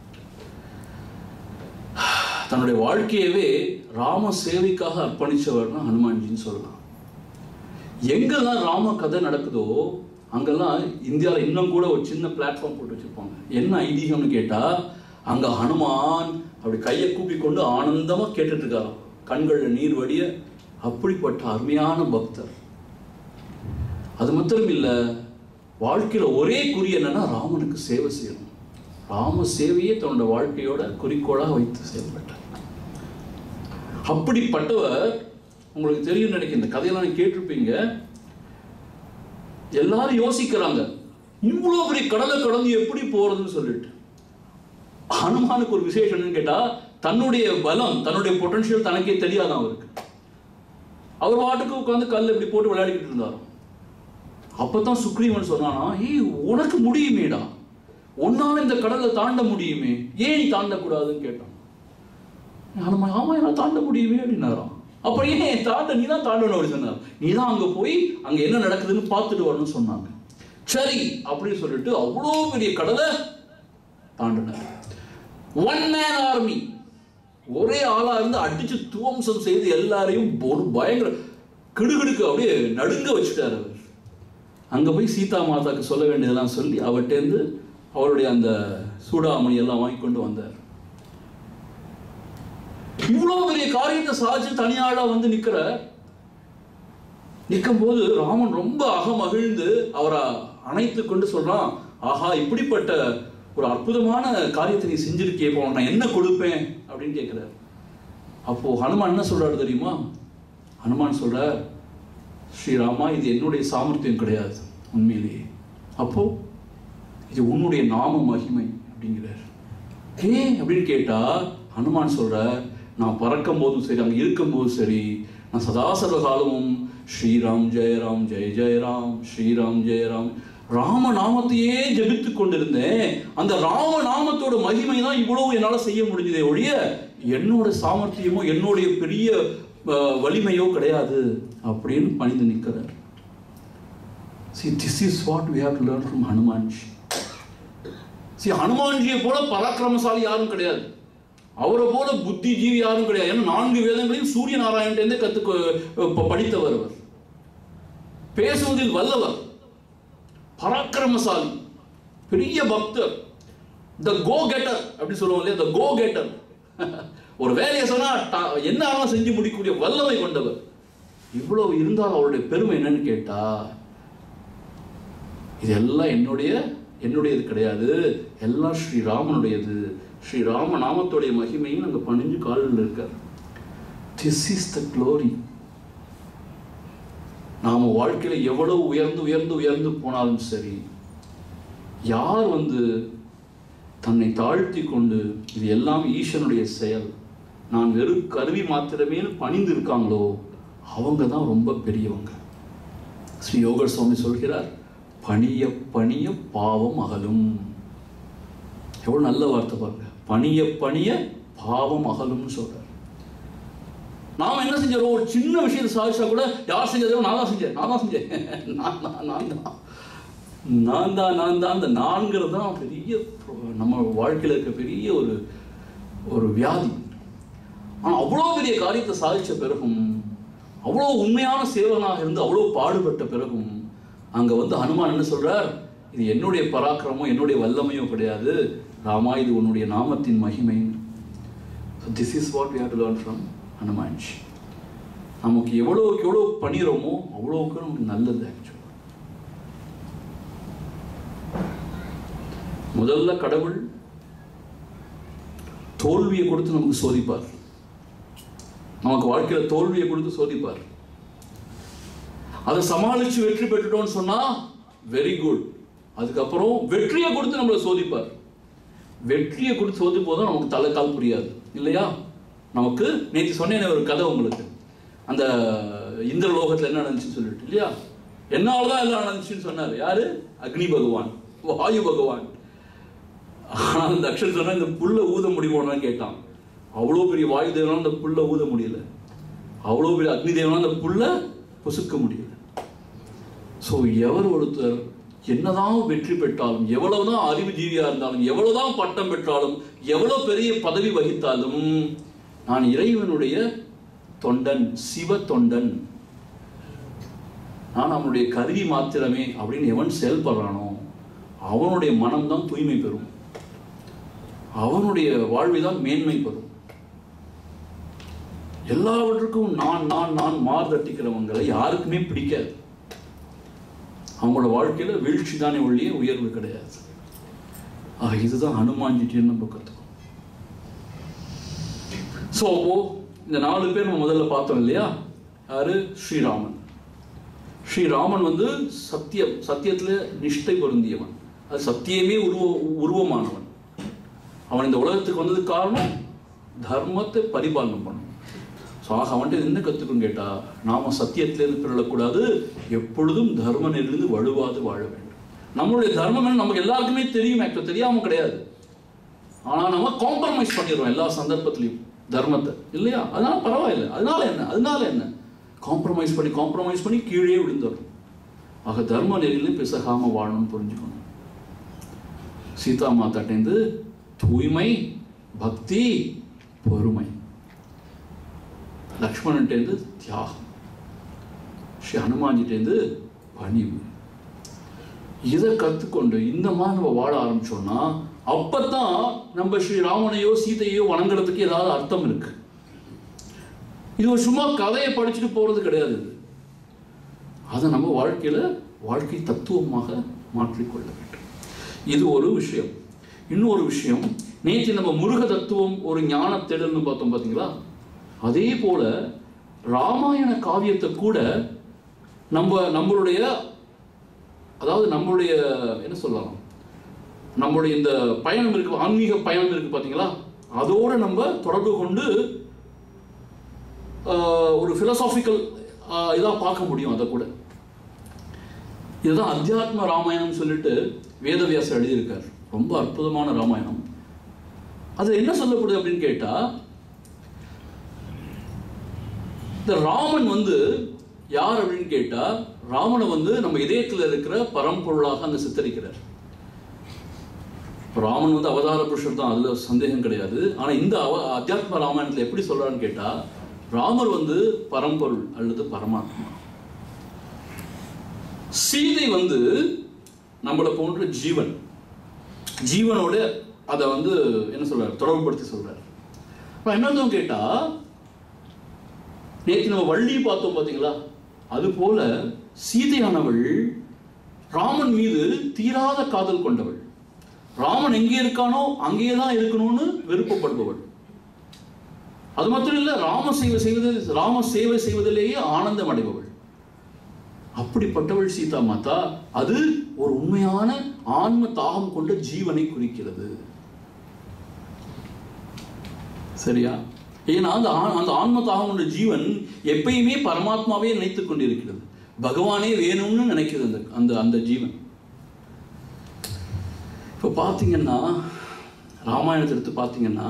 தன்னுடைய வாழ்க்கையவே ராம சேவைக்காக அர்ப்பணிச்சவர்னா ஹனுமான்ஜின்னு சொல்லலாம் எங்கெல்லாம் ராம கதை நடக்குதோ அங்கெல்லாம் இந்தியாவில் இன்னும் கூட ஒரு சின்ன பிளாட்ஃபார்ம் போட்டு வச்சிருப்பாங்க என்ன ஐதீகம்னு கேட்டா அங்க ஹனுமான் அப்படி கையை கூப்பி கொண்டு ஆனந்தமா கேட்டுட்டு இருக்காராம் கண்கள்ல நீர் வடிய அப்படிப்பட்ட அருமையான பக்தர் அது மாத்திரம் இல்லை வாழ்க்கையில ஒரே குறி என்னன்னா ராமனுக்கு சேவை செய்யணும் ராம சேவையே தன்னோட வாழ்க்கையோட குறிக்கோளாக வைத்து செயல்பட்டார் அப்படிப்பட்டவர் உங்களுக்கு தெரியும் நினைக்கிறேன் இந்த கதையெல்லாம் நீங்க கேட்டிருப்பீங்க எல்லாரும் யோசிக்கிறாங்க இவ்வளவு பெரிய கடலை கடந்து எப்படி போறதுன்னு சொல்லிட்டு ஹனுமானுக்கு ஒரு விசேஷம் என்னன்னு கேட்டா தன்னுடைய பலம் தன்னுடைய பொட்டன்ஷியல் தனக்கே தெரியாதான் அவருக்கு அவர் வாட்டுக்கு உட்காந்து கல் இப்படி போட்டு விளையாடிக்கிட்டு இருந்தார் அப்பதான் சுக்ரீவன் சொன்னானா ஏய் உனக்கு முடியுமேடா உன்னால இந்த கடலை தாண்ட முடியுமே ஏன் நீ தாண்டக்கூடாதுன்னு கேட்டான் ஹனுமான் ஆமா என்னால தாண்ட முடியுமே அப்படின்னாராம் அப்புறம் ஏன் தாண்ட நீ தான் தாண்டணும் அப்படி சொன்னார் நீ தான் அங்க போய் அங்க என்ன நடக்குதுன்னு பார்த்துட்டு வரணும்னு சொன்னாங்க சரி அப்படின்னு சொல்லிட்டு அவ்வளோ பெரிய கடலை தாண்டினார் ஒன் மேன் ஆர்மி ஒரே ஆளா இருந்து அடிச்சு துவம்சம் செய்து எல்லாரையும் ஒரு பயங்கர கிடுகிடுக்கு அப்படியே நடுங்க வச்சுட்டார் அவர் அங்க போய் சீதா மாதாக்கு சொல்ல வேண்டியதெல்லாம் சொல்லி அவர்கிட்டேருந்து அவருடைய அந்த சூடாமணி எல்லாம் வாங்கி கொண்டு வந்தார் இவ்வளவு பெரிய காரியத்தை சாதிச்சு தனியாளா வந்து நிக்கிற நிற்கும் போது ராமன் ரொம்ப அகமகிழ்ந்து அவரை அணைத்து கொண்டு சொல்றான் ஆஹா இப்படிப்பட்ட ஒரு அற்புதமான காரியத்தை நீ செஞ்சிருக்கியே இப்போ உனக்கு நான் என்ன கொடுப்பேன் அப்படின்னு கேட்கிறார் அப்போ ஹனுமான் என்ன சொல்றாரு தெரியுமா ஹனுமான் சொல்றார் ஸ்ரீராமா இது என்னுடைய சாமர்த்தியம் கிடையாது உண்மையிலேயே அப்போ இது உன்னுடைய நாம மகிமை அப்படிங்கிறார் ஏன் அப்படின்னு கேட்டா ஹனுமான் சொல்ற நான் பறக்கும் போதும் சரி அங்க இருக்கும் போதும் சரி நான் சதாசர்வ காலமும் ஸ்ரீராம் ஜெயராம் ஜெய ஜெயராம் ஸ்ரீராம் ஜெயராம் ராம நாமத்தையே ஜெபித்து கொண்டிருந்தேன் அந்த ராம நாமத்தோட மகிமை தான் இவ்வளவு என்னால செய்ய முடிஞ்சதே ஒழிய என்னோட சாமர்த்தியமோ என்னுடைய பெரிய அஹ், வலிமையோ கிடையாது அப்படின்னு பணிந்து நிற்கிறார் See, this is what we have to learn from Hanumanji. See, ஹனுமான்ஜியை போல பராக்கிரமசாலி யாரும் கிடையாது அவரை போல புத்திஜீவி யாரும் கிடையாது ஏன்னா நான்கு வேதங்களையும் சூரிய நாராயணன் கத்து படித்தவர் அவர் பேசுவதில் வல்லவர் பராக்கிரமசாலி பெரிய பக்தர் த கோ கெட்டர் அப்படி சொல்லுவோம் இல்லையா த கோ கெட்டர் ஒரு வேலையை சொன்னா டா- என்ன ஆனாலும் செஞ்சு முடிக்கக்கூடிய வல்லமை கொண்டவர் இவ்வளவு இருந்தாலும் அவருடைய பெருமை என்னன்னு கேட்டா இதெல்லாம் என்னுடைய என்னுடையது கிடையாது எல்லாம் ஸ்ரீராமனுடையது ஸ்ரீராம நாமத்துடைய மகிமையும் அங்க பணிஞ்சு காலில் இருக்கார் திஸ் இஸ் த க்ளோரி நாம வாழ்க்கையில எவ்வளவு உயர்ந்து உயர்ந்து உயர்ந்து போனாலும் சரி யார் வந்து தன்னை தாழ்த்தி கொண்டு இது எல்லாம் ஈசனுடைய செயல் நான் வெறும் கருவி மாத்திரமே பணிந்து இருக்காங்களோ அவங்க தான் ரொம்ப பெரியவங்க ஸ்ரீ யோகர் சுவாமி சொல்கிறார் பணிய பணிய பாவம் அகலும் எவ்வளவு நல்ல வார்த்தை பாருங்க பணிய பணிய பாவம் அகலும்னு சொல்றார் நாம என்ன செஞ்சோம் ஒரு சின்ன விஷயத்தை சாதிச்சா கூட யார் செஞ்சதோ நான் தான் செஞ்சேன் நான் தான் செஞ்சேன் நான் தான் நான் தான் நான் தான் நான் தான் அந்த நான்கிறது தான் பெரிய pro- நம்ம வாழ்க்கையில் இருக்க பெரிய ஒரு ஒரு வியாதி ஆனா அவ்வளோ பெரிய காரியத்தை சாதிச்ச பிறகும் அவ்வளோ உண்மையான சேவனாக இருந்து அவ்வளோ பாடுபட்ட பிறகும் அங்க வந்து ஹனுமான் என்ன சொல்றார் இது என்னுடைய பராக்கிரமோ என்னுடைய வல்லமையோ கிடையாது ராமா இது உன்னுடைய நாமத்தின் மகிமை so this is what we have to learn from Hanumanji நமக்கு எவ்வளோக்கு எவ்வளோ பண்ணிடுறோமோ அவ்வளோக்கு நமக்கு நல்லது ஆக்சுவலாக முதல்ல கடவுள் தோல்வியை கொடுத்து நமக்கு சோதிப்பார் நமக்கு வாழ்க்கையில தோல்வியை கொடுத்து சோதிப்பார் அதை சமாளிச்சு வெற்றி பெற்றுட்டோம்னு சொன்னா வெரி குட் அதுக்கப்புறம் வெற்றியை கொடுத்து நம்மளை சோதிப்பார் வெற்றியை கொடுத்து சோதிப்போது தான் நமக்கு தலை கால் புரியாது இல்லையா நமக்கு நேற்று சொன்னேன் ஒரு கதை உங்களுக்கு அந்த இந்திரலோகத்துல என்ன நடந்துச்சுன்னு சொல்லிட்டு இல்லையா என்னால தான் எல்லாம் நடந்துச்சுன்னு சொன்னார் யாரு அக்னி பகவான் வாயு பகவான் ஆனா அந்த தக்ஷன் சொன்னா இந்த புல்ல ஊத முடியுமோன்னு கேட்டான் அவ்வளோ பெரிய வாயு தேவனால அந்த புல்ல ஊத முடியல அவ்வளோ பெரிய அக்னி தேவனால அந்த புல்ல பொசுக்க முடியல ஸோ எவர் ஒருத்தர் என்னதான் வெற்றி பெற்றாலும் எவ்வளவுதான் அறிவு ஜீவியா இருந்தாலும் எவ்வளவுதான் பட்டம் பெற்றாலும் எவ்வளவு பெரிய பதவி வகித்தாலும் நான் இறைவனுடைய தொண்டன் சிவ தொண்டன் நான் அவனுடைய கருவி மாத்திரமே அப்படின்னு எவன் செயல்படுறானோ அவனுடைய மனம்தான் தூய்மை பெறும் அவனுடைய வாழ்விதான் மேன்மை பெறும் எல்லாவற்றுக்கும் நான் நான் நான் மார்தட்டிக்கிறவங்களை யாருக்குமே பிடிக்காது அவங்களோட வாழ்க்கையில வீழ்ச்சி தானே ஒழிய உயர்வு கிடையாது ஆக இதுதான் ஹனுமான்ஜிட்டின்னு நம்ம கற்றுக்கணும் ஸோ இந்த நாலு பேர் நம்ம முதல்ல பார்த்தோம் இல்லையா யாரு ஸ்ரீராமன் ஸ்ரீராமன் வந்து சத்தியம் சத்தியத்துல நிஷ்டை பொருந்தியவன் அது சத்தியமே உருவ உருவமானவன் அவன் இந்த உலகத்துக்கு வந்ததுக்கு காரணம் தர்மத்தை பரிபாலனம் பண்ணணும் ஸோ ஆக அவன்கிட்ட என்ன கற்றுக்கணும் கேட்டா நாம சத்தியத்திலிருந்து பிறழக்கூடாது எப்பொழுதும் தர்ம நெறிலிருந்து வலுவாது வாழ வேண்டும் நம்மளுடைய தர்மம் என்ன நமக்கு எல்லாருக்குமே தெரியும் ஆக்சுவல் தெரியாம கிடையாது ஆனா நம்ம காம்ப்ரமைஸ் பண்ணிடுறோம் எல்லா சந்தர்ப்பத்திலையும் தர்மத்தை இல்லையா அதனால பரவாயில்லை அதனால என்ன அதனால என்ன காம்ப்ரமைஸ் பண்ணி காம்ப்ரமைஸ் பண்ணி கீழே விழுந்துடும் ஆக தர்ம நெறியில பிசகாம வாழணும்னு புரிஞ்சுக்கணும் சீதா மாதாட்டேந்து தூய்மை பக்தி பொறுமை லக்ஷ்மணன்ட்டேந்து தியாகம் ஸ்ரீ ஹனுமான்ஜிட்டேந்து பணிவு இதை கற்றுக்கொண்டு இந்த மாதிரி நம்ம வாழ ஆரம்பிச்சோம்னா அப்பதான் நம்ம ஸ்ரீ ராமனையோ சீதையோ வணங்குறதுக்கு ஏதாவது அர்த்தம் இருக்கு இது ஒரு சும்மா கதையை படிச்சுட்டு போறது கிடையாது இது அதை நம்ம வாழ்க்கையில வாழ்க்கை தத்துவமாக மாற்றிக்கொள்ள வேண்டும் இது ஒரு விஷயம் இன்னொரு விஷயம் நேற்று நம்ம முருக தத்துவம் ஒரு ஞான தேடல்னு பார்த்தோம் பார்த்தீங்களா அதே போல ராமாயண காவியத்தை கூட நம்ம நம்மளுடைய அதாவது நம்மளுடைய என்ன சொல்லலாம் நம்மளுடைய இந்த பயணம் இருக்கு ஆன்மீக பயணம் இருக்கு பாத்தீங்களா அதோட நம்ம தொடர்பு கொண்டு ஆஹ், ஒரு பிலசாபிக்கல் இதாக பார்க்க முடியும் அதை கூட இதுதான் அத்தியாத்ம ராமாயணம் சொல்லிட்டு வேதவியாசர் எழுதியிருக்கார் ரொம்ப அற்புதமான ராமாயணம் அது என்ன சொல்லப்படுது அப்படின்னு கேட்டா இந்த ராமன் வந்து யார் அப்படின்னு கேட்டா ராமனை வந்து நம்ம இதயத்தில் இருக்கிற பரம்பொருளாக அங்க சித்தரிக்கிறார் இப்ப ராமன் வந்து அவதார புருஷர் தான் அதுல சந்தேகம் கிடையாது ஆனா இந்த அவ அத்தியாத்ம ராமாயணத்துல எப்படி சொல்றான்னு கேட்டா ராமர் வந்து பரம்பொருள் அல்லது பரமாத்மா சீதை வந்து நம்மளை போன்ற ஜீவன் ஜீவனோட அதை வந்து என்ன சொல்றாரு தொடர்புபடுத்தி சொல்றாரு அப்ப என்னதும் கேட்டா நேற்று நம்ம வள்ளி பார்த்தோம் பாத்தீங்களா அது போல சீதையானவள் ராமன் மீது தீராத காதல் கொண்டவள் ராமன் எங்கே இருக்கானோ அங்கேயே தான் இருக்கணும்னு விருப்பப்படுபவள் அது மாத்திரம் இல்ல ராம சேவை செய்வதில் ராம சேவை செய்வதிலேயே ஆனந்தம் அடைபவள் அப்படிப்பட்டவள் சீதா மாதா அது ஒரு உண்மையான ஆன்ம தாகம் கொண்ட ஜீவனை குறிக்கிறது சரியா ஏன்னா அந்த ஆ- அந்த ஆன்ம தாகம் கொண்ட ஜீவன் எப்பயுமே பரமாத்மாவே நினைத்துக் கொண்டிருக்கிறது பகவானே வேணும்னு நினைக்கிறது அந்த அந்த அந்த ஜீவன் இப்போ பார்த்தீங்கன்னா ராமாயணத்தை எடுத்து பார்த்தீங்கன்னா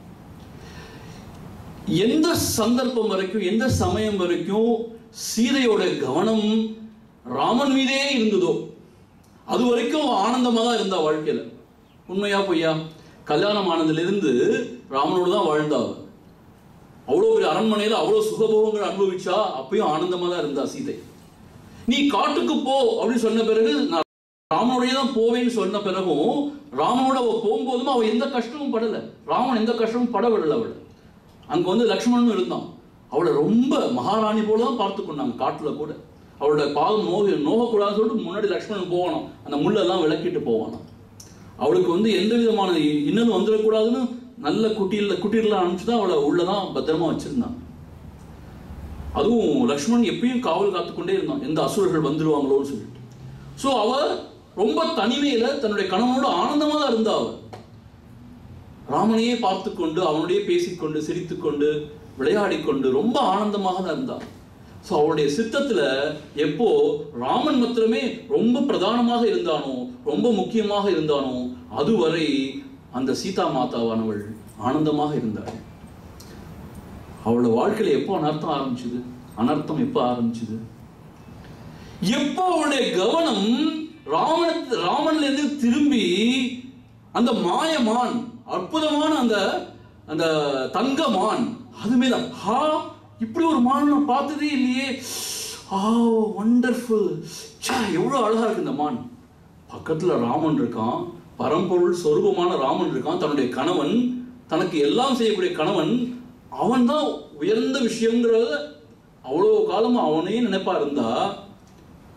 எந்த சந்தர்ப்பம் வரைக்கும் எந்த சமயம் வரைக்கும் சீதையோட கவனம் ராமன் மீதே இருந்ததோ அது வரைக்கும் அவ ஆனந்தமா தான் இருந்தா வாழ்க்கையில உண்மையா பொய்யா கல்யாணம் ஆனதுலேருந்து ராமனோடு தான் வாழ்ந்தா அவ அவ்வளோ பெரிய அரண்மனையில அவ்வளோ சுகபோகங்கள் அனுபவிச்சா அப்பயும் ஆனந்தமா தான் இருந்தா சீதை நீ காட்டுக்கு போ அப்படின்னு சொன்ன பிறகு நான் ராமனோடய தான் போவேன்னு சொன்ன பிறகும் ராமனோட அவ போகும்போதும் அவ எந்த கஷ்டமும் படல ராமன் எந்த கஷ்டமும் பட விடல அவளை அங்க வந்து லக்ஷ்மணனும் இருந்தான் அவளை ரொம்ப மகாராணி போல தான் பார்த்து கொண்டாங்க காட்டுல கூட அவளோட பாதம் நோக நோகக்கூடாதுன்னு சொல்லிட்டு முன்னாடி லக்ஷ்மணன் போவானாம் அந்த முள்ளெல்லாம் விளக்கிட்டு போவானாம் அவளுக்கு வந்து எந்த விதமான இன்னும் வந்துடக்கூடாதுன்னு நல்ல குட்டியில் குட்டியில் அனுப்பிச்சு தான் அவளை உள்ளதான் பத்திரமா வச்சிருந்தாங்க அதுவும் லக்ஷ்மணன் எப்பயும் காவல் காத்துக்கொண்டே இருந்தான் எந்த அசுரர்கள் வந்துருவாங்களோன்னு சொல்லிட்டு ஸோ அவ ரொம்ப தனிமையில தன்னுடைய கணவனோட ஆனந்தமா தான் இருந்தா அவ ராமனையே பார்த்து கொண்டு அவனுடைய பேசிக்கொண்டு சிரித்துக்கொண்டு விளையாடிக்கொண்டு ரொம்ப ஆனந்தமாக தான் இருந்தா ஸோ அவளுடைய சித்தத்துல எப்போ ராமன் மாத்திரமே ரொம்ப பிரதானமாக இருந்தானோ ரொம்ப முக்கியமாக இருந்தானோ அதுவரை அந்த சீதா மாதாவானவள் ஆனந்தமாக இருந்தாள் அவளோட வாழ்க்கையில எப்போ அனர்த்தம் ஆரம்பிச்சது அனர்த்தம் எப்போ ஆரம்பிச்சது எப்போ அவளுடைய கவனம் ராமன ராமன்ல இருந்து திரும்பி அந்த மாயமான் அற்புதமான அந்த அந்த தங்க மான் அது மேல ஹா இப்படி ஒரு மான் நான் பார்த்ததே இல்லையே ஆ வண்டர்ஃபுல் சே எவ்வளவு அழகா இருக்கு இந்த மான் பக்கத்துல ராமன் இருக்கான் பரம்பொருள் சொரூபமான ராமன் இருக்கான் தன்னுடைய கணவன் தனக்கு எல்லாம் செய்யக்கூடிய கணவன் அவன் தான் உயர்ந்த விஷயங்கிறத அவ்வளோ காலமா அவனே நினைப்பா இருந்தா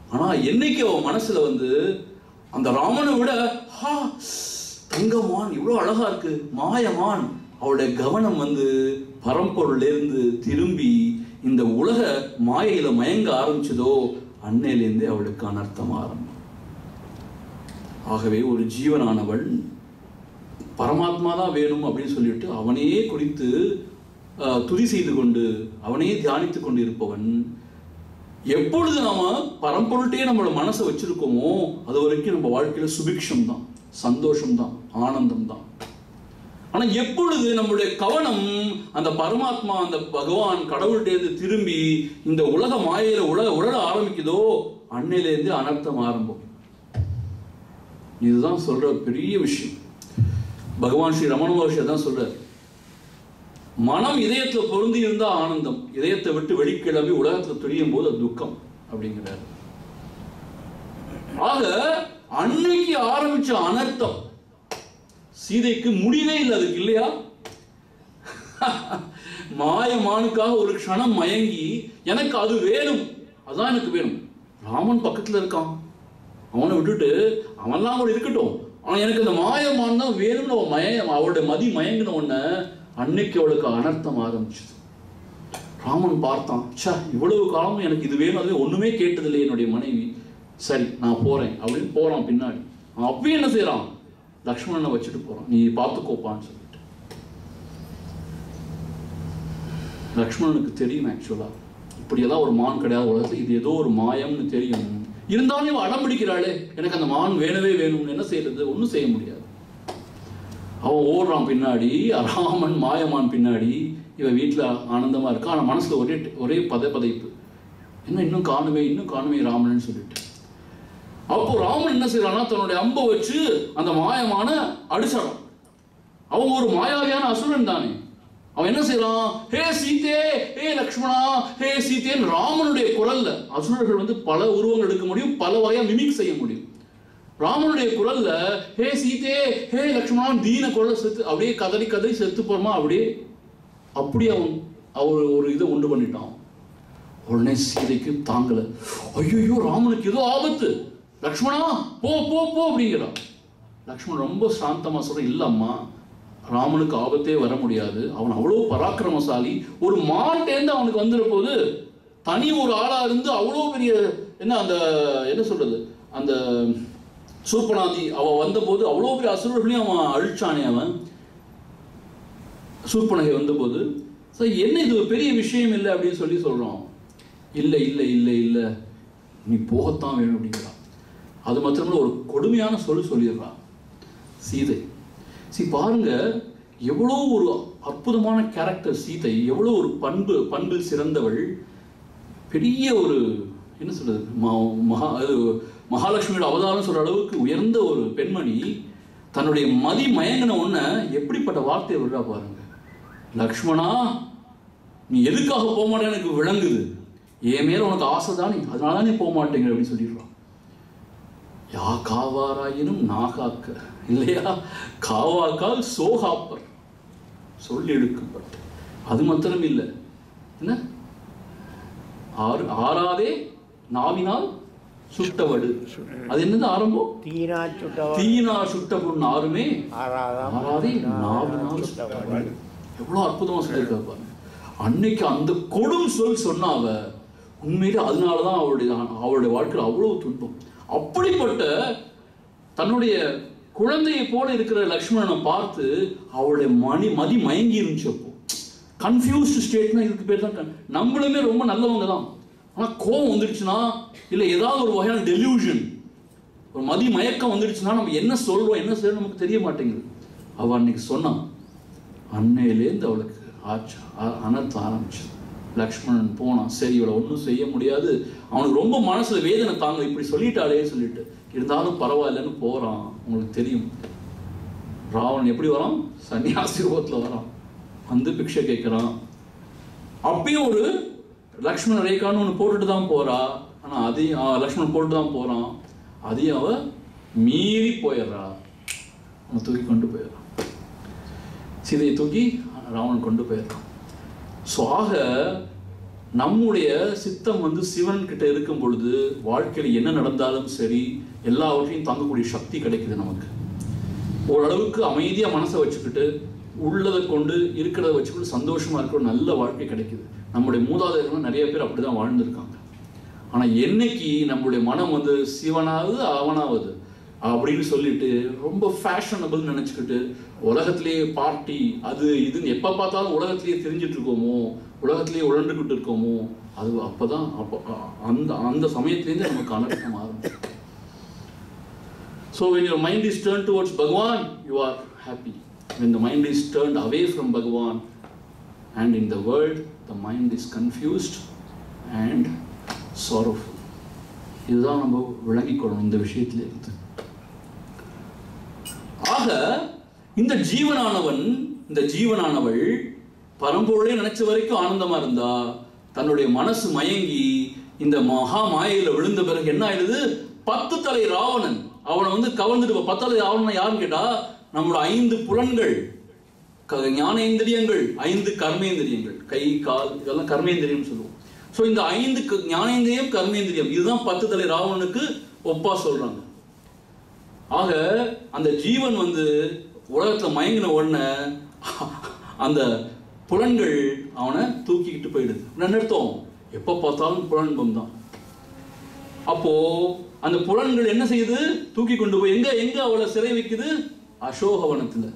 ஆனா என்னைக்கு அவன் மனசுல வந்து அந்த ராமனை விட ஹா தங்கமான் இவ்வளவு அழகா இருக்கு மாயமான் அவளுடைய கவனம் வந்து பரம்பொருள்ல இருந்து திரும்பி இந்த உலக மாயையில மயங்க ஆரம்பிச்சதோ அன்னையிலேருந்தே அவளுக்கு அனர்த்தம் ஆரம்பம் ஆகவே ஒரு ஜீவனானவள் பரமாத்மா தான் வேணும் அப்படின்னு சொல்லிட்டு அவனையே குறித்து அஹ், துதி செய்து கொண்டு அவனையே தியானித்துக் கொண்டு இருப்பவன் எப்பொழுது நாம பரம்பொருள்கிட்டயே நம்மளோட மனசை வச்சிருக்கோமோ அது வரைக்கும் நம்ம வாழ்க்கையில சுபிக்ஷம் தான் சந்தோஷம் தான் ஆனந்தம் தான் ஆனா எப்பொழுது நம்மளுடைய கவனம் அந்த பரமாத்மா அந்த பகவான் கடவுள்கிட்டேருந்து திரும்பி இந்த உலக மாயையில உலக உழல ஆரம்பிக்குதோ அன்னையிலேருந்து அனர்த்தம் ஆரம்பம் இதுதான் சொல்ற பெரிய விஷயம் பகவான் ஸ்ரீ ரமண மகர்ஷி தான் சொல்றார் மனம் இதயத்துல பொருந்தி இருந்தா ஆனந்தம் இதயத்தை விட்டு வெளிக்கிளம்பி உலகத்துல துரியும் போது அது துக்கம் அப்படிங்கிறார் ஆக அன்னைக்கு ஆரம்பிச்ச அனர்த்தம் சீதைக்கு முடிவே இல்லை அதுக்கு இல்லையா மாயமானுக்காக ஒரு க்ஷணம் மயங்கி எனக்கு அது வேணும் அதான் எனக்கு வேணும் ராமன் பக்கத்துல இருக்கான் அவனை விட்டுட்டு அவன்லாம் கூட இருக்கட்டும் ஆனா எனக்கு அந்த மாயமான் தான் வேணும்னு அவன் மய அவளுடைய மதி மயங்கின உடனே அன்னைக்கு அவளுக்கு அனர்த்தம் ஆரம்பிச்சது ராமன் பார்த்தான் ச்சே இவ்வளவு காலமும் எனக்கு இது வேணும் அது ஒண்ணுமே கேட்டதில்லை என்னுடைய மனைவி சரி நான் போறேன் அப்படின்னு போறான் பின்னாடி அவன் அப்பயும் என்ன செய்றான் லக்ஷ்மணனை வச்சுட்டு போறான் நீ பார்த்துக்கோப்பான்னு சொல்லிட்டு லக்ஷ்மணனுக்கு தெரியும் ஆக்சுவலா இப்படியெல்லாம் ஒரு மான் கிடையாது உலகத்துல இது ஏதோ ஒரு மாயம்னு தெரியும் இருந்தாலும் இவன் அடம் பிடிக்கிறாளே எனக்கு அந்த மான் வேணவே வேணும்னு என்ன செய்யறது ஒன்றும் செய்ய முடியாது அவன் ஓடுறான் பின்னாடி ராமன் மாயமான் பின்னாடி இவன் வீட்டில் ஆனந்தமா இருக்கா ஆனா மனசுல ஒரே ஒரே பத பதைப்பு என்ன இன்னும் காணுமே இன்னும் காணுமே ராமன் சொல்லிட்டு அப்போ ராமன் என்ன செய்யறான்னா தன்னுடைய அம்பை வச்சு அந்த மாயமான அடிச்சிடறான் அவன் ஒரு மாயாவியான அசுரன் தானே அவன் என்ன செய்யறான் ஹே சீதே ஹே லக்ஷ்மணா ஹே சீதேன்னு ராமனுடைய குரல்ல அசுரர்கள் வந்து பல உருவங்கள் எடுக்க முடியும் பல வகையா மிமிக் செய்ய முடியும் ராமனுடைய குரல்ல ஹே சீதே ஹே லக்ஷ்மணா தீன குரல்ல செத்து அப்படியே கதறி கதறி செத்து போறமா அப்படியே அப்படியே அவன் அவர் ஒரு இதை உண்டு பண்ணிட்டான் உடனே சீதைக்கு தாங்கல ஐயோ ராமனுக்கு ஏதோ ஆபத்து லக்ஷ்மணா போ போ போ அப்படிங்கிறான் லக்ஷ்மணன் ரொம்ப சாந்தமா சொல்றான் இல்ல அம்மா ராமனுக்கு ஆபத்தே வர முடியாது அவன் அவ்வளவு பராக்கிரமசாலி ஒரு மான்டேந்து அவனுக்கு வந்துட போது தனி ஒரு ஆளா இருந்து அவ்வளோ பெரிய என்ன அந்த என்ன சொல்றது அந்த சூப்பனாதி அவ வந்தபோது அவ்வளோ பெரிய அசுரர்களையும் அவன் அழிச்சானே அவன் சூர்பனகை வந்தபோது ஸோ என்ன இது ஒரு பெரிய விஷயம் இல்லை அப்படின்னு சொல்லி சொல்றோம் இல்லை இல்லை இல்லை இல்லை நீ போகத்தான் வேணும் அப்படிங்கிறான் அது மாத்திரமல்ல ஒரு கொடுமையான சொல் சொல்லிடுறான் சீதை சி பாருங்க எவ்வளோ ஒரு அற்புதமான கேரக்டர் சீதை எவ்வளோ ஒரு பண்பு பண்பில் சிறந்தவள் பெரிய ஒரு என்ன சொல்றது ம- மகா அது மகாலட்சுமியோட அவதாரம் சொல்ற அளவுக்கு உயர்ந்த ஒரு பெண்மணி தன்னுடைய மதி மயங்கின உடனே எப்படிப்பட்ட வார்த்தையை விடுறா பாருங்க லக்ஷ்மணா நீ எதுக்காக போக மாட்டேன்னு எனக்கு விளங்குது என் மேல உனக்கு ஆசை தானே அதனால தான் நீ போக மாட்டேங்கிற அப்படின்னு சொல்லிடுறான் யா காவாராயினும் நாகாக்க இல்லையா காவாக்கால் சோகாப்பர் சொல்லி எடுக்கப்பட்ட அது மாத்திரம் இல்லை என்ன ஆறு ஆறாதே நாவினால் சுட்டவடு அது என்னது ஆரம்பம் தீனா சுட்டவன் தீயினா சுட்ட பொண்ணு ஆறுமே ஆறாதாம் ஆறாதே நாவினால் சுட்டவடு எவ்வளவு அற்புதமா சொல்லியிருக்கா பாருங்க அன்னைக்கு அந்த கொடும் சொல் சொன்ன அவ உண்மையிலே அதனாலதான் அவளுடைய அவளுடைய வாழ்க்கையில் அவ்வளவு துன்பம் அப்படிப்பட்ட தன்னுடைய குழந்தையை போல இருக்கிற லக்ஷ்மணனை பார்த்து அவளுடைய மணி மதி மயங்கி இருந்துச்சு அப்போ கன்ஃபியூஸ்டு ஸ்டேட்னா இதுக்கு பேர் தான் con- நம்மளுமே ரொம்ப நல்லவங்க தான் ஆனா கோவம் வந்துடுச்சுன்னா இல்ல ஏதாவது ஒரு வகையான டெலியூஷன் ஒரு மதி மயக்கம் வந்துடுச்சுன்னா நம்ம என்ன சொல்றோம் என்ன செய்யறோம் நமக்கு தெரிய மாட்டேங்குது அவ அன்னைக்கு சொன்னான் அன்னையிலேருந்து அவளுக்கு ஆச்சு அ- அனர்த்தம் ஆரம்பிச்சு லக்ஷ்மணன் போனான் சரி இவளை ஒன்றும் செய்ய முடியாது அவனுக்கு ரொம்ப மனசுல வேதனை தாங்க இப்படி சொல்லிட்டாளே சொல்லிட்டு இருந்தாலும் பரவாயில்லைன்னு போறான் உங்களுக்கு தெரியும் ராவணன் எப்படி வரான் சன்னியாசி ரூபத்துல வரான் வந்து பிக்ஷை கேட்கிறான் அப்பயும் ஒரு லக்ஷ்மண ரேகான்னு ஒன்று போட்டுட்டு தான் போறா ஆனா அதையும் ஆ, லக்ஷ்மணன் போட்டு தான் போறான் அதையும் அவ மீறி போயிடுறா அவனை தூக்கி கொண்டு போயிடுறான் சீதையை தூக்கி ராவணன் கொண்டு போயிடுறான் ஸோ ஆக நம்முடைய சித்தம் வந்து சிவன் கிட்ட இருக்கும் பொழுது வாழ்க்கையில் என்ன நடந்தாலும் சரி எல்லாவற்றையும் தாங்கக்கூடிய சக்தி கிடைக்குது நமக்கு ஓரளவுக்கு அமைதியாக மனசை வச்சுக்கிட்டு உள்ளதை கொண்டு இருக்கிறத வச்சுக்கிட்டு சந்தோஷமா இருக்கிற ஒரு நல்ல வாழ்க்கை கிடைக்குது நம்முடைய மூதாதையர்கள் நிறைய பேர் அப்படிதான் வாழ்ந்திருக்காங்க ஆனா என்னைக்கு நம்மளுடைய மனம் வந்து சிவனாவது அவனாவது அப்படின்னு சொல்லிட்டு ரொம்ப ஃபேஷனபிள் நினைச்சுக்கிட்டு உலகத்திலேயே பார்ட்டி அது இதுன்னு எப்ப பார்த்தாலும் உலகத்திலேயே தெரிஞ்சிட்டு இருக்கோமோ உலகத்திலேயே உழண்டுகிட்டு இருக்கோமோ அது அப்பதான் அப்போ அ- அந்த அந்த சமயத்திலேருந்து நமக்கு அனர்த்தம் ஆரம்பிக்கும் So when your mind is turned towards Bhagavan, you are happy. When the mind is turned away from Bhagavan, and in the world, the mind is confused and sorrowful. இதுதான் நம்ம விளங்கிக்கொள்ளணும் இந்த விஷயத்துல இருந்து ஆக இந்த ஜீவனானவன் இந்த ஜீவனானவள் பரம்பொருளே நினைச்ச வரைக்கும் ஆனந்தமா இருந்தா தன்னுடைய மனசு மயங்கி இந்த மகா மாயையில விழுந்த பிறகு என்ன ஆயிடுது பத்து தலை ராவணன் அவனை வந்து கவர்ந்துட்டு போ- பத்து தலை ராவணன் யாருன்னு கேட்டா நம்மளோட ஐந்து புலன்கள் க- ஞானேந்திரியங்கள் ஐந்து கர்மேந்திரியங்கள் கை கால் இதெல்லாம் கர்மேந்திரியம் சொல்லுவோம் ஸோ இந்த ஐந்து க- ஞானேந்திரியம் கர்மேந்திரியம் இதுதான் பத்து தலை ராவணனுக்கு ஒப்பா சொல்றாங்க ஆக அந்த ஜீவன் வந்து உலகத்துல மயங்கின உடனே அந்த புலன்கள் அவனை தூக்கிக்கிட்டு போயிடுது என்ன அர்த்தம் எப்ப பார்த்தாலும் புலன்பம் தான் அப்போ அந்த புலன்கள் என்ன செய்யுது தூக்கி கொண்டு போய் எங்க எங்க அவளை சிறை வைக்குது அசோகவனத்துல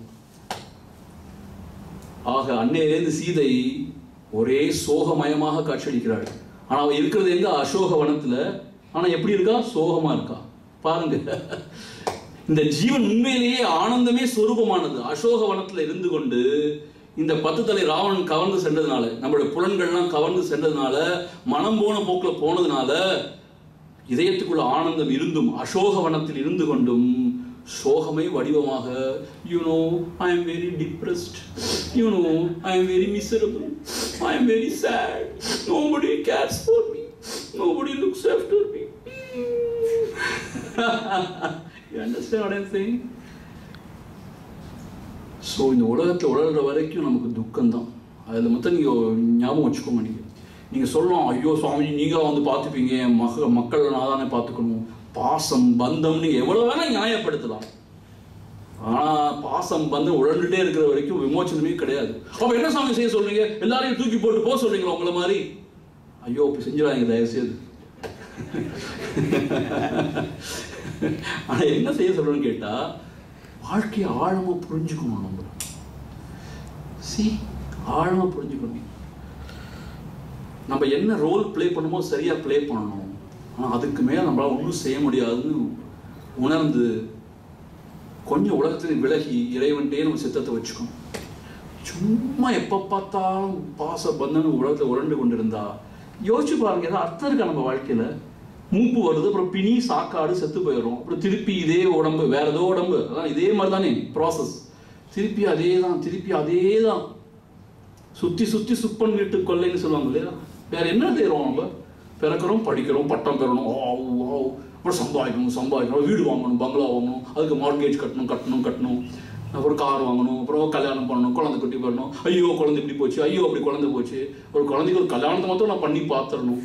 ஆக அன்னையிலேருந்து சீதை ஒரே சோகமயமாக காட்சியளிக்கிறாள் ஆனா அவ இருக்கிறது எங்க அசோக வனத்துல ஆனா எப்படி இருக்கா சோகமா இருக்கா பாருங்க இந்த ஜீவன் உண்மையிலேயே ஆனந்தமே சொரூபமானது அசோக வனத்துல இருந்து கொண்டு இந்த பத்து தலை ராவணன் கவர்ந்து சென்றதுனால நம்மளுடைய புலன்கள்லாம் கவர்ந்து சென்றதுனால மனம் போன போக்குல போனதுனால இதயத்துக்குள்ள ஆனந்தம் இருந்தும் அசோக வனத்தில் இருந்து கொண்டும் சோகமை வடிவமாக you know I am very depressed you know I am very miserable I am very sad nobody cares for me nobody looks after me you understand what I am saying so இந்த உலகத்தில் உழல்ற வரைக்கும் நமக்கு துக்கம்தான் அதில் மொத்தம் நீங்கள் ஞாபகம் வச்சுக்கோங்க நீங்கள் நீங்கள் சொல்லலாம் ஐயோ சுவாமி நீங்கள் வந்து பார்த்துப்பீங்க மக மக்களை நான் தானே பார்த்துக்கணும் பாசம் பந்தம்னு எவ்வளோ வேணால் நியாயப்படுத்தலாம் ஆனால் பாசம் பந்தம் உழண்டுட்டே இருக்கிற வரைக்கும் விமோச்சனமே கிடையாது அப்போ என்ன சாமி செய்ய சொல்றீங்க எல்லாரையும் தூக்கி போட்டு போக சொல்றீங்களா உங்களை மாதிரி ஐயோ அப்படி செஞ்சிடாங்க தயவுசெய்து ஆனா என்ன செய்ய சொல்றேன்னு கேட்டா வாழ்க்கையை ஆழமா புரிஞ்சுக்கணும் நம்ம சி ஆழமா புரிஞ்சுக்கணும் நம்ம என்ன ரோல் ப்ளே பண்ணுமோ சரியா ப்ளே பண்ணணும் ஆனா அதுக்கு மேல நம்மளால ஒன்றும் செய்ய முடியாதுன்னு உணர்ந்து கொஞ்சம் உலகத்துல விலகி இறைவன்ட்டே நம்ம சித்தத்தை வச்சுக்கணும் சும்மா எப்ப பார்த்தாலும் பாச பந்தன உலகத்துல உரண்டு கொண்டிருந்தா யோசிச்சு பாருங்க ஏதாவது அர்த்தம் இருக்கா நம்ம வாழ்க்கையில மூப்பு வருது அப்புறம் பிணி சாக்காடு செத்து போயிடும் அப்புறம் திருப்பி இதே உடம்பு வேற ஏதோ உடம்பு அதான் இதே மாதிரி தானே ப்ராசஸ் திருப்பி அதே தான் திருப்பி அதே தான் சுத்தி சுத்தி சுப்பன் வீட்டு கொள்ளைன்னு சொல்லுவாங்க இல்லையா வேற என்ன செய்யறோம் நம்ம பிறக்கிறோம் படிக்கிறோம் பட்டம் பெறணும் ஆ, ஊ, ஆ, ஊ. அப்புறம் சம்பாதிக்கணும் சம்பாதிக்கணும் வீடு வாங்கணும் பங்களா வாங்கணும் அதுக்கு மார்கேஜ் கட்டணும் கட்டணும் கட்டணும் அப்புறம் கார் வாங்கணும் அப்புறம் கல்யாணம் பண்ணணும் குழந்தை குட்டி பண்ணணும் ஐயோ குழந்தை இப்படி போச்சு ஐயோ அப்படி குழந்தை போச்சு ஒரு குழந்தைக்கு ஒரு கல்யாணத்தை மட்டும் நான் பண்ணி பார்த்துடணும்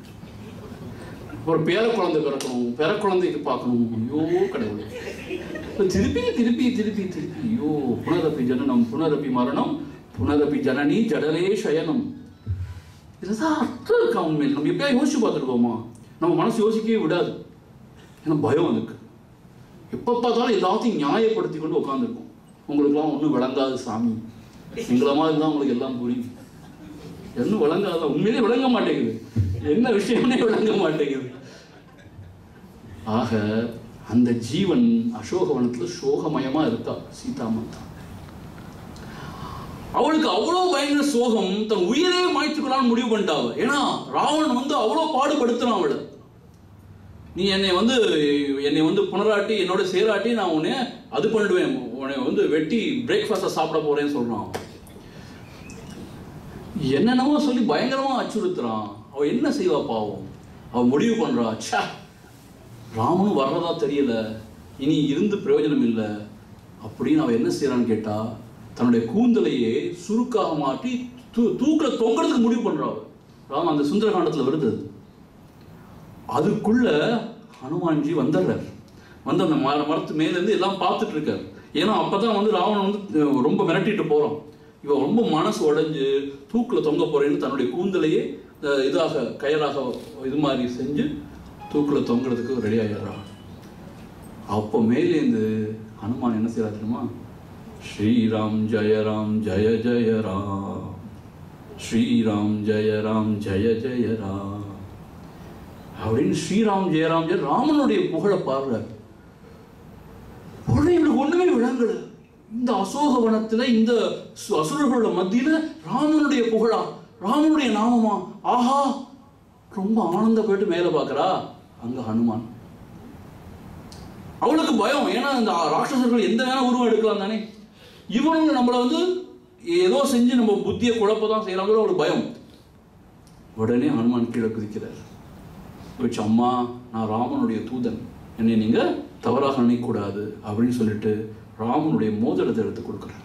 ஒரு பேர குழந்தை பிறக்கணும் பேர குழந்தைக்கு பார்க்கணும் ஐயோ கடவுளே இப்ப திருப்பி திருப்பி திருப்பி திருப்பி ஐயோ புனரப்பி ஜனனம் புனரப்பி மரணம் புனரப்பி ஜனனி ஜடலே சயனம் இதுதான் அர்த்தம் இருக்கா உண்மையில் நம்ம எப்பயா யோசிச்சு பார்த்துருக்கோமா நம்ம மனசு யோசிக்கவே விடாது ஏன்னா பயம் அதுக்கு எப்போ பார்த்தாலும் எல்லாத்தையும் நியாயப்படுத்தி கொண்டு உட்காந்துருக்கோம் உங்களுக்குலாம் ஒன்றும் விளங்காது சாமி எங்களை மாதிரி தான் உங்களுக்கு எல்லாம் புரியும் இன்னும் விளங்காத உண்மையிலே விளங்க மாட்டேங்குது என்ன விஷயம்னே விளங்க மாட்டேங்குது ஆக அந்த ஜீவன் அசோகவனத்துல சோகமயமா இருக்கா சீதா மாதா அவளுக்கு அவ்வளவு பயங்கர சோகம் தன் உயிரே மாய்த்துக்கலாம்னு முடிவு பண்ணிட்டாவ ஏன்னா ராவணன் வந்து அவ்வளவு பாடுபடுத்துறான் அவளை நீ என்னை வந்து என்னை வந்து புனராட்டி என்னோட சேராட்டி நான் உன்னை அது பண்ணிடுவேன் உன்னை வந்து வெட்டி பிரேக்ஃபாஸ்ட்டை சாப்பிட போறேன்னு சொல்றான் அவன். என்னென்னமோ சொல்லி பயங்கரமா அச்சுறுத்துறான் அவ என்ன செய்வா பாவம் அவ முடிவு பண்றா ச்சே ராமனும் வர்றதா தெரியல இனி இருந்து பிரயோஜனம் இல்லை அப்படின்னு அவ என்ன செய்யறான்னு கேட்டா தன்னுடைய கூந்தலையே சுருக்காக மாற்றி தூ தூக்கில் தொங்குறதுக்கு முடிவு பண்றா அவ ராம அந்த சுந்தரகாண்டத்தில் வருது அது. அதுக்குள்ள ஹனுமான்ஜி வந்துடுறார் வந்து அந்த மர மரத்து மேலேருந்து எல்லாம் பார்த்துட்டு இருக்காரு ஏன்னா அப்பதான் வந்து ராவணன் வந்து அஹ், ரொம்ப மிரட்டிட்டு போறான் இவன் ரொம்ப மனசு உடைஞ்சு தூக்கில் தொங்க போறேன்னு தன்னுடைய கூந்தலையே அஹ், இதாக கயராக இது மாதிரி செஞ்சு தூக்கில் தொங்குறதுக்கு ரெடி ஆகிடுறான் அப்போ மேலேந்து ஹனுமான் என்ன செய்யறா தெரியுமா ஸ்ரீராம் ஜெய ராம் ஜெய ஜெய ராம் ஸ்ரீராம் ஜெய ராம் ஜெய ஜெய ராம் அப்படின்னு ஸ்ரீராம் ஜெயராம் ஜெய ராமனுடைய புகழை பாடுறார் உடனே இவனுக்கு ஒண்ணுமே விளங்கல இந்த அசோகவனத்துல இந்த சு- அசுரர்களோட மத்தியில ராமனுடைய புகழா ராமனுடைய நாமமா ஆஹா ரொம்ப ஆனந்தப்பட்டு மேல பார்க்கறா அங்க ஹனுமான் அவளுக்கு பயம் ஏன்னா இந்த ராட்சசர்கள் எந்த வேணா உருவம் எடுக்கலாம் தானே இவனுங்க நம்மளை வந்து ஏதோ செஞ்சு நம்ம புத்தியை குழப்ப தான் செய்யறாங்களோ அவளுக்கு பயம் உடனே ஹனுமான் கீழே குதிக்கிறார் வச்சு அம்மா நான் ராமனுடைய தூதன் என்னை நீங்க தவறாக நினைக்கக்கூடாது அப்படின்னு சொல்லிட்டு ராமனுடைய மோதிரத்தை எடுத்து கொடுக்குறார்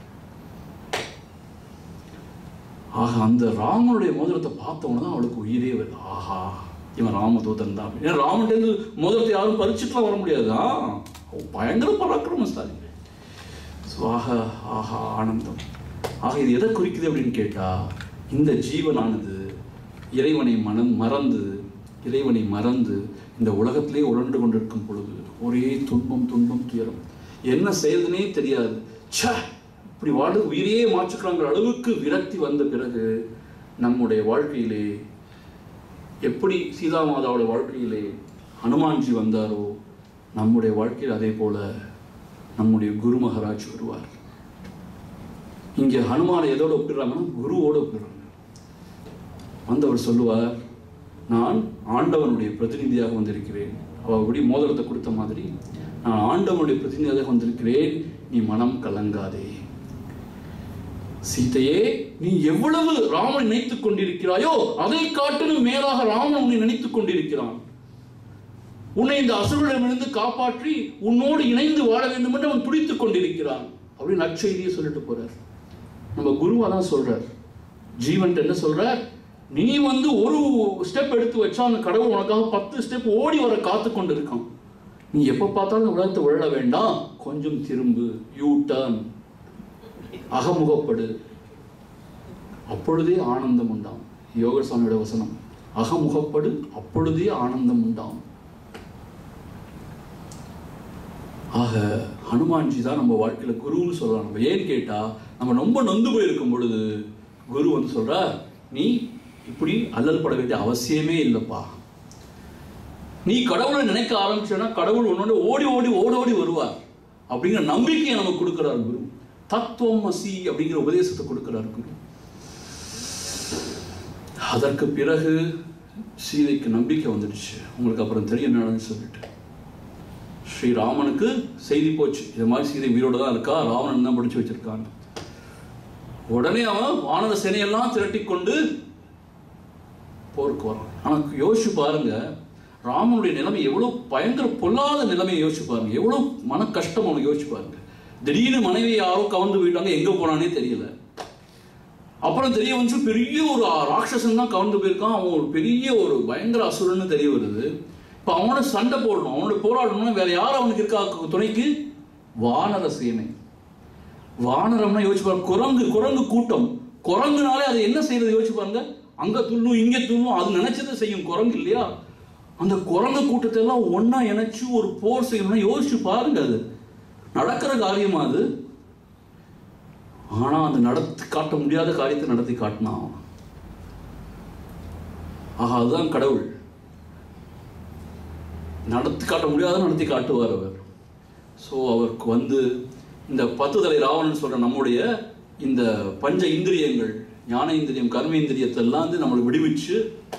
ஆக அந்த ராமனுடைய மோதிரத்தை பார்த்தவொன்னே தான் அவளுக்கு உயிரே வருது ஆஹா இவன் ராமதூதன் தான் ஏன்னா ராமன்டேருந்து மோதிரத்தை யாரும் பறிச்சுட்டுலாம் வர முடியாது ஆ, அவன் பயங்கர பராக்கிரமசாலி ஸோ ஆக ஆஹா ஆனந்தம் ஆக இது எதை குறிக்குது அப்படின்னு கேட்டா இந்த ஜீவனானது இறைவனை மனம் மறந்து இறைவனை மறந்து இந்த உலகத்திலே உழண்டு கொண்டிருக்கும் பொழுது ஒரே துன்பம் துன்பம் துயரம் என்ன செய்யறதுனே தெரியாது ச்சே இப்படி வாழ உயிரையே மாற்றுக்கிறாங்கிற அளவுக்கு விரக்தி வந்த பிறகு நம்முடைய வாழ்க்கையிலே எப்படி சீதா மாதாவோட வாழ்க்கையிலே ஹனுமான்ஜி வந்தாரோ நம்முடைய வாழ்க்கையில் அதே போல நம்முடைய குரு மகாராஜ் வருவார் இங்கே ஹனுமானை எதோட ஒப்பிடுறாங்கன்னா குருவோட ஒப்பிடுறாங்க வந்தவர் சொல்லுவார் நான் ஆண்டவனுடைய பிரதிநிதியாக வந்திருக்கிறேன் அவ அப்படி மோதிரத்தை கொடுத்த மாதிரி நான் ஆண்டவனுடைய பிரதிநிதியாக வந்திருக்கிறேன் நீ மனம் கலங்காதே சீதையே நீ எவ்வளவு ராமனை நினைத்துக் கொண்டிருக்கிறாயோ அதை காட்டிலும் மேலாக ராமன் உன்னை நினைத்துக் கொண்டிருக்கிறான் உன்னை இந்த அசுரனிடமிருந்து காப்பாற்றி உன்னோடு இணைந்து வாழ வேண்டும் என்று அவன் துடித்துக் கொண்டிருக்கிறான் அப்படின்னு நற்செய்தியை சொல்லிட்டு போறார் நம்ம குருவா தான் சொல்றார் ஜீவன் என்ன சொல்றார் நீ வந்து ஒரு ஸ்டெப் எடுத்து வச்சா அந்த கடவுள் உனக்காக பத்து ஸ்டெப் ஓடி வர காத்து கொண்டு இருக்கான் நீ எப்ப பார்த்தாலும் இந்த உலகத்தை உழல வேண்டாம் கொஞ்சம் திரும்பு யூ டர்ன் அகமுகப்படு அப்பொழுதே ஆனந்தம் உண்டாம் யோக சுவாமியோட வசனம் அகமுகப்படு அப்பொழுதே ஆனந்தம் உண்டாம் ஆக ஹனுமான்ஜி தான் நம்ம வாழ்க்கையில குருன்னு சொல்லலாம் நம்ம ஏன்னு கேட்டா நம்ம ரொம்ப நொந்து போயிருக்கும் பொழுது குரு வந்து சொல்றா நீ இப்படி அல்லல் பட வேண்டிய அவசியமே இல்லைப்பா நீ கடவுளை நினைக்க ஆரம்பிச்சேன்னா கடவுள் உன்னோட ஓடி ஓடி ஓடி ஓடி வருவார் அப்படிங்கிற நம்பிக்கையை நமக்கு கொடுக்கிறார் குரு தத்துவம் அசி அப்படிங்கிற உபதேசத்தை கொடுக்கிறார் குரு அதற்கு பிறகு சீதைக்கு நம்பிக்கை வந்துடுச்சு உங்களுக்கு அப்புறம் தெரியும் என்ன நடந்துச்சு சொல்லிட்டு ஸ்ரீராமனுக்கு செய்தி போச்சு இது மாதிரி சீதை உயிரோட தான் இருக்கா ராவணன் தான் பிடிச்சு வச்சிருக்கான்னு உடனே அவன் வானர சேனையெல்லாம் திரட்டி கொண்டு போருக்கு வரான் ஆனா யோசிச்சு பாருங்க ராமனுடைய நிலைமை எவ்வளவு பயங்கர பொல்லாத நிலைமையை யோசிச்சு பாருங்க எவ்வளவு மன கஷ்டம் அவனுக்கு யோசிச்சு பாருங்க திடீர்னு மனைவி யாரோ கவர்ந்து போயிட்டாங்க எங்க போனானே தெரியல அப்புறம் தெரிய வந்து பெரிய ஒரு ராட்சசன் தான் கவர்ந்து போயிருக்கான் அவன் ஒரு பெரிய ஒரு பயங்கர அசுரன்னு தெரிய வருது இப்போ அவனோட சண்டை போடணும் அவனோட போராடணும்னா வேற யார் அவனுக்கு இருக்கா துணைக்கு வானர சேனை வானரம்னா யோசிச்சு பாருங்க குரங்கு குரங்கு கூட்டம் குரங்குனாலே அது என்ன செய்யறது யோசிச்சு பாருங்க அங்க துள்ளும் இங்க துள்ளும் அது நினைச்சதை செய்யும் குரங்கு இல்லையா அந்த குரங்கு கூட்டத்தை எல்லாம் ஒண்ணா இணைச்சு ஒரு போர் செய்யணும்னா யோசிச்சு பாருங்க அது நடக்கிற காரியமா அது ஆனா அந்த நடத்தி காட்ட முடியாத காரியத்தை நடத்தி காட்டினான் அவன். ஆஹா அதுதான் கடவுள் நடத்தி காட்ட முடியாத நடத்தி காட்டுவார் அவர் ஸோ அவருக்கு வந்து இந்த பத்து தலை ராவணன் சொல்ற நம்முடைய இந்த பஞ்ச இந்திரியங்கள் ஞானேந்திரியம் கர்மேந்திரியத்தெல்லாம் வந்து நம்மளை விடுவிச்சு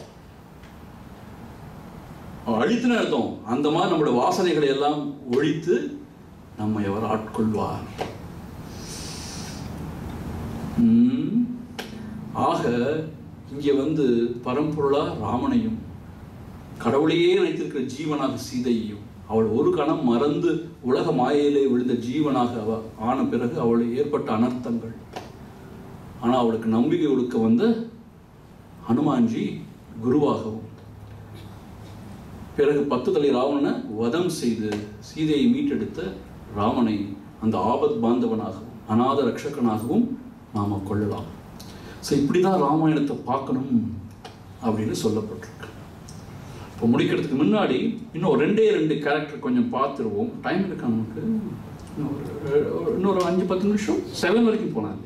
அவன் அழித்துன்னு அர்த்தம் அந்த மாதிரி நம்மளுடைய வாசனைகளை எல்லாம் ஒழித்து நம்மை அவர் ஆட்கொள்வார் உம், ஆக இங்கே வந்து பரம்பொருளா ராமனையும் கடவுளையே நினைத்திருக்கிற ஜீவனாக சீதையையும் அவள் ஒரு கணம் மறந்து உலக மாயையிலே விழுந்த ஜீவனாக அவ ஆன பிறகு அவள் ஏற்பட்ட அனர்த்தங்கள் ஆனா அவளுக்கு நம்பிக்கை கொடுக்க வந்த ஹனுமான்ஜி குருவாகவும் பிறகு பத்து தலை ராவணனை வதம் செய்து சீதையை மீட்டெடுத்த ராமனை அந்த ஆபத் பாந்தவனாகவும் அநாத ரட்சகனாகவும் நாம கொள்ளலாம் ஸோ இப்படி தான் ராமாயணத்தை பார்க்கணும் அப்படின்னு சொல்லப்பட்டிருக்கு இப்போ முடிக்கிறதுக்கு முன்னாடி இன்னும் ரெண்டே ரெண்டு கேரக்டர் கொஞ்சம் பார்த்துருவோம் டைம் இருக்கா நமக்கு இன்னும் ஒரு- ஒரு- இன்னொரு அஞ்சு பத்து நிமிஷம் செவன் வரைக்கும் போனாங்க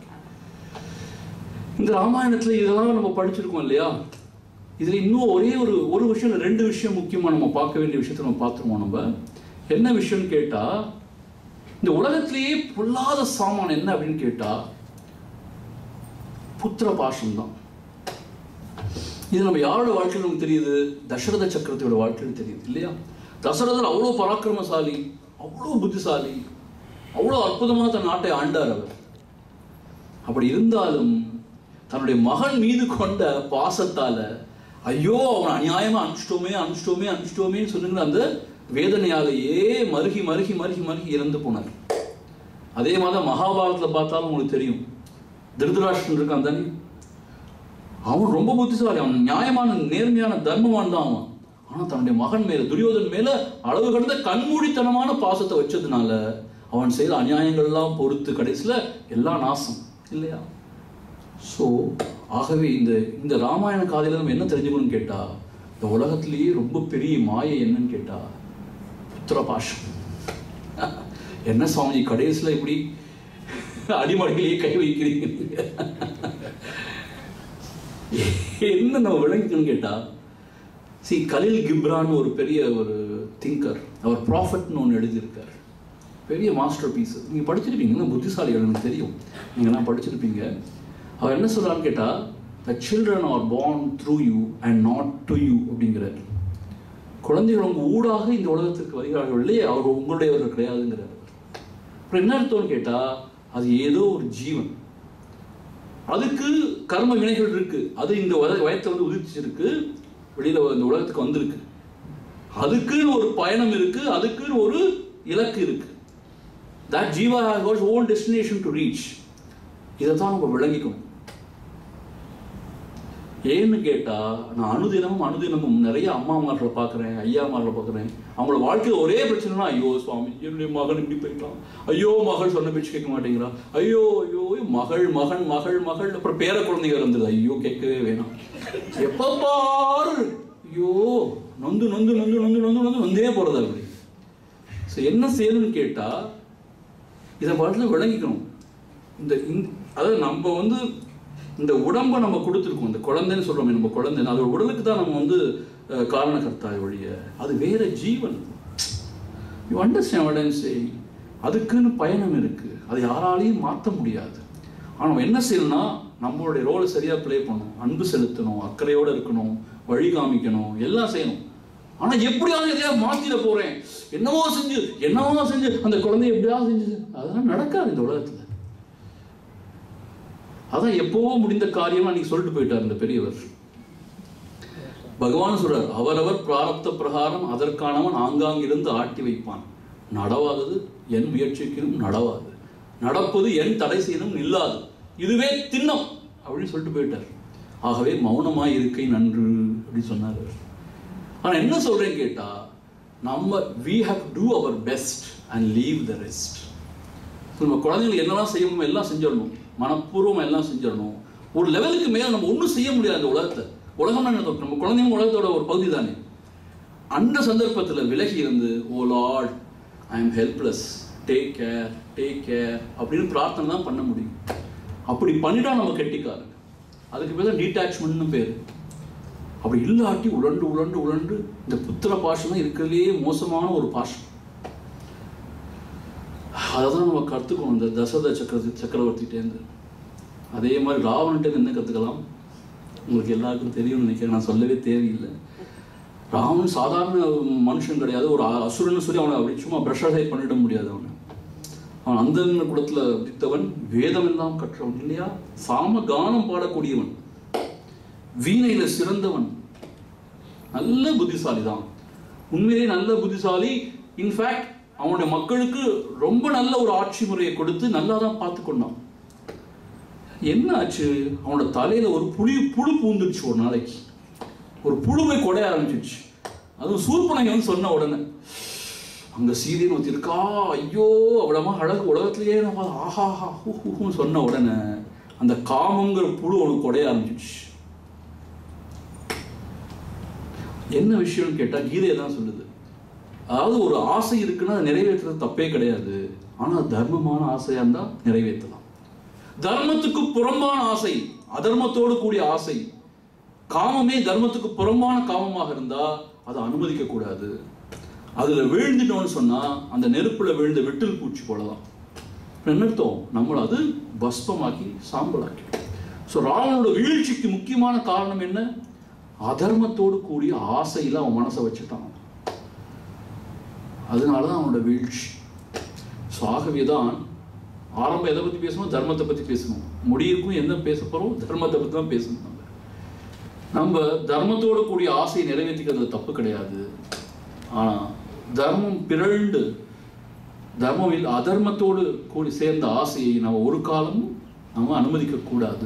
இந்த ராமாயணத்துல இதெல்லாம் நம்ம படிச்சிருக்கோம் இல்லையா இதுல இன்னும் ஒரே ஒரு ஒரு விஷயம் இல்ல, ரெண்டு விஷயம் முக்கியமா நம்ம பார்க்க வேண்டிய விஷயத்தை நம்ம பார்த்துருவோம் நம்ம என்ன விஷயம்னு கேட்டா இந்த உலகத்திலேயே பொல்லாத சாமான் என்ன அப்படின்னு கேட்டா புத்திர பாசம் தான் இது நம்ம யாரோட வாழ்க்கையில் நமக்கு தெரியுது தசரத சக்கரவர்த்தியோட வாழ்க்கையில் தெரியுது இல்லையா தசரதர் அவ்வளோ பராக்கிரமசாலி அவ்வளோ புத்திசாலி அவ்வளோ அற்புதமாக தன் நாட்டை ஆண்டார் அவர் அப்படி இருந்தாலும் தன்னுடைய மகன் மீது கொண்ட பாசத்தால ஐயோ அவன் அநியாயமா அனுஷ்டோமே அனுஷ்டோமே அனுஷ்டோமேன்னு சொல்லுங்கிற அந்த வேதனையாலேயே மருகி மருகி மருகி மருகி இறந்து போனார் அதே மாதிரி மகாபாரதத்துல பார்த்தாலும் உங்களுக்கு தெரியும் திருதராஷ்டிரன் இருக்கான் தானே அவன் ரொம்ப புத்திசாலி அவன் நியாயமான நேர்மையான தர்மவான் தான் அவன் ஆனா தன்னுடைய மகன் மேல துரியோதன் மேல அளவு கடந்த கண்மூடித்தனமான பாசத்தை வச்சதுனால அவன் செய்த அநியாயங்கள்லாம் பொறுத்து கடைசியில எல்லாம் நாசம் இல்லையா ஸோ ஆகவே இந்த இந்த ராமாயண காதையில நம்ம என்ன தெரிஞ்சுக்கணும்னு கேட்டா இந்த உலகத்திலேயே ரொம்ப பெரிய மாயை என்னன்னு கேட்டா புத்திர பாஷம் என்ன சுவாமி கடைசியில இப்படி அடிமடியிலேயே கை வைக்கிறீங்க என்ன நம்ம விளங்கிக்கணும்னு கேட்டா சி கலில் கிப்ரான் ஒரு பெரிய ஒரு திங்கர் அவர் ப்ராஃபட்னு ஒன்று எழுதியிருக்கார் பெரிய மாஸ்டர் பீஸ் நீங்கள் படிச்சிருப்பீங்க புத்திசாலிகள் எனக்கு தெரியும் நீங்கள்லாம் படிச்சிருப்பீங்க அவர் என்ன சொல்றாருன்னு கேட்டா the children are born through you and not to you அப்படிங்கிறார் குழந்தைகள் உங்க ஊடாக இந்த உலகத்திற்கு வருகிறார்கள் இல்லையே அவர் உங்களுடையவர்கள் கிடையாதுங்கிறார் அப்புறம் என்ன அர்த்தம்னு கேட்டா அது ஏதோ ஒரு ஜீவன் அதுக்கு கர்ம வினைகள் இருக்கு அது இந்த வய- வயத்தை வந்து உதிச்சிருக்கு வெளியில இந்த உலகத்துக்கு வந்திருக்கு அதுக்குன்னு ஒரு பயணம் இருக்கு அதுக்குன்னு ஒரு இலக்கு இருக்கு that jiva has was own destination to reach இதை தான் நம்ம விளங்கிக்கணும் ஏன்னு கேட்டா நான் அனுதினமும் அனுதினமும் நிறைய அம்மாமார்களை பார்க்குறேன் ஐயாமார்களை பார்க்குறேன் அவங்களோட வாழ்க்கையில் ஒரே பிரச்சனைனா ஐயோ சுவாமி என்னுடைய மகன் இப்படி போயிட்டான் ஐயோ மகள் சொன்ன பேச்சு கேட்க மாட்டேங்கிறா ஐயோ ஐயோ மகள் மகன் மகள் மகள் அப்புறம் பேர குழந்தைங்க வந்துடுது ஐயோ கேட்கவே வேணாம் எப்போ பாரு ஐயோ நொந்து நொந்து நொந்து நொந்து நொந்து நொந்து நொந்தே போறது அப்படி ஸோ என்ன செய்யணும்னு கேட்டா இதை பாட்டில் விளங்கிக்கணும் இந்த இந்த- அதாவது நம்ம வந்து இந்த உடம்பை நம்ம கொடுத்துருக்கோம் இந்த குழந்தைன்னு சொல்றோமே நம்ம குழந்தை அது உடலுக்கு தான் நம்ம வந்து அஹ், காரணகர்த்தாய் ஒழிய அது வேற ஜீவன் you understand what I'm saying அதுக்குன்னு பயணம் இருக்கு அதை யாராலையும் மாற்ற முடியாது ஆனால் நம்ம என்ன செய்யணும்னா நம்மளுடைய ரோலை சரியா ப்ளே பண்ணணும் அன்பு செலுத்தணும் அக்கறையோட இருக்கணும் வழி காமிக்கணும் எல்லாம் செய்யணும் ஆனா எப்படியாவது எதையாவது மாத்திட போறேன் என்னவோ செஞ்சு என்னவோ செஞ்சு அந்த குழந்தைய எப்படியாவது செஞ்சு அதெல்லாம் நடக்காது இந்த உலகத்துல அதான் எப்பவோ முடிந்த காரியம் அன்னைக்கு சொல்லிட்டு போயிட்டார் இந்த பெரியவர் பகவான் சொல்றார் அவரவர் பிராரப்த பிரகாரம் அதற்கானவன் ஆங்காங்கிருந்து ஆட்டி வைப்பான் நடவாதது என் முயற்சிக்கும் நடவாது நடப்பது என் தடை செய்யணும் நில்லாது இதுவே திண்ணம் அப்படின்னு சொல்லிட்டு போயிட்டார் ஆகவே மௌனமாய் இருக்கை நன்று அப்படி சொன்னார் அவர். ஆனா என்ன சொல்றேன் கேட்டா நம்ம we have to do our best and leave the rest நம்ம குழந்தைங்களுக்கு என்னெல்லாம் செய்யணுமோ எல்லாம் செஞ்சிடணும் மனப்பூர்வமா எல்லாம் செஞ்சிடணும் ஒரு லெவலுக்கு மேல நம்ம ஒன்றும் செய்ய முடியாது அந்த உலகத்தை உலகம் என்ன நம்ம குழந்தைங்க உலகத்தோட ஒரு பகுதி தானே அந்த சந்தர்ப்பத்தில் விலகி இருந்து oh lord I am helpless take care take care அப்படின்னு பிரார்த்தனை தான் பண்ண முடியும் அப்படி பண்ணிட்டா நம்ம கெட்டிக்காரங்க அதுக்கு பேர் தான் டீட்டாச்மெண்ட்னு பேர் அப்படி இல்லாட்டி உழண்டு உழண்டு உழண்டு இந்த புத்திர பாஷம் தான் இருக்கிறதுலேயே மோசமான ஒரு பாஷம் அதை தான் நம்ம கற்றுக்கணும் இந்த தசரத சக்கர சக்கரவர்த்திட்டேருந்து அதே மாதிரி ராவன்கிட்ட என்ன கற்றுக்கலாம் உங்களுக்கு எல்லாருக்கும் தெரியும்னு நினைக்கிறேன் நான் சொல்லவே தேவையில்லை ராவன் சாதாரண மனுஷன் கிடையாது ஒரு அ- அசுரன்னு சொல்லி அவனை அப்படி சும்மா பிரஷரைஸ் பண்ணிட முடியாது அவனை அவன் அந்த குலத்துல உதித்தவன் வேதம் எல்லாம் கற்றவன் இல்லையா சாம கானம் பாடக்கூடியவன் வீணையில சிறந்தவன் நல்ல புத்திசாலி தான் உண்மையிலேயே நல்ல புத்திசாலி இன்ஃபேக்ட் அவனுடைய மக்களுக்கு ரொம்ப நல்ல ஒரு ஆட்சி முறையை கொடுத்து நல்லா தான் பார்த்து கொண்டான் என்ன ஆச்சு அவனோட தலையில ஒரு புளி புழு பூந்துடுச்சு ஒரு நாளைக்கு ஒரு புழுவை கொடைய ஆரம்பிச்சிருச்சு அதுவும் சூர்பனகை வந்து சொன்ன உடனே அங்க சீதைன்னு ஒருத்தி இருக்கா ஐயோ அவ்வளவா அழகு உலகத்திலேயே நம்ம ஆஹா ஹா ஹூ ஹூ ஹூன்னு சொன்ன உடனே அந்த காமங்கிற புழு அவனுக்கு கொடைய ஆரம்பிச்சிருச்சு என்ன விஷயம்னு கேட்டா கீதை தான் சொல்லுது அதாவது ஒரு ஆசை இருக்குன்னா அதை நிறைவேற்றுறது தப்பே கிடையாது ஆனா தர்மமான ஆசையா இருந்தா நிறைவேற்றலாம் தர்மத்துக்கு புறம்பான ஆசை அதர்மத்தோடு கூடிய ஆசை காமமே தர்மத்துக்கு புறம்பான காமமாக இருந்தா அதை அனுமதிக்க கூடாது அதுல வீழ்ந்துட்டோம்னு சொன்னா அந்த நெருப்புல விழுந்த வெட்டில் பூச்சி போலதான் என்ன அர்த்தம் நம்மளை அது பஸ்பமாக்கி சாம்பலாக்கி ஸோ ராவணோட வீழ்ச்சிக்கு முக்கியமான காரணம் என்ன அதர்மத்தோடு கூடிய ஆசையில அவன் மனசை வச்சுட்டான் அதனால தான் அவனோட வீழ்ச்சி ஸோ ஆகவே தான் ஆரம்பம் எதை பற்றி பேசணும் தர்மத்தை பற்றி பேசணும் முடியிருக்கும் என்ன பேச போகிறோம் தர்மத்தை பற்றி தான் பேசணும் நம்ம நம்ம தர்மத்தோடு கூடிய ஆசையை நிறைவேற்றிக்கிறது தப்பு கிடையாது ஆனால் தர்மம் பிறழ்ந்து தர்மம் அதர்மத்தோடு கூடி சேர்ந்த ஆசையை நம்ம ஒரு காலமும் நம்ம அனுமதிக்க கூடாது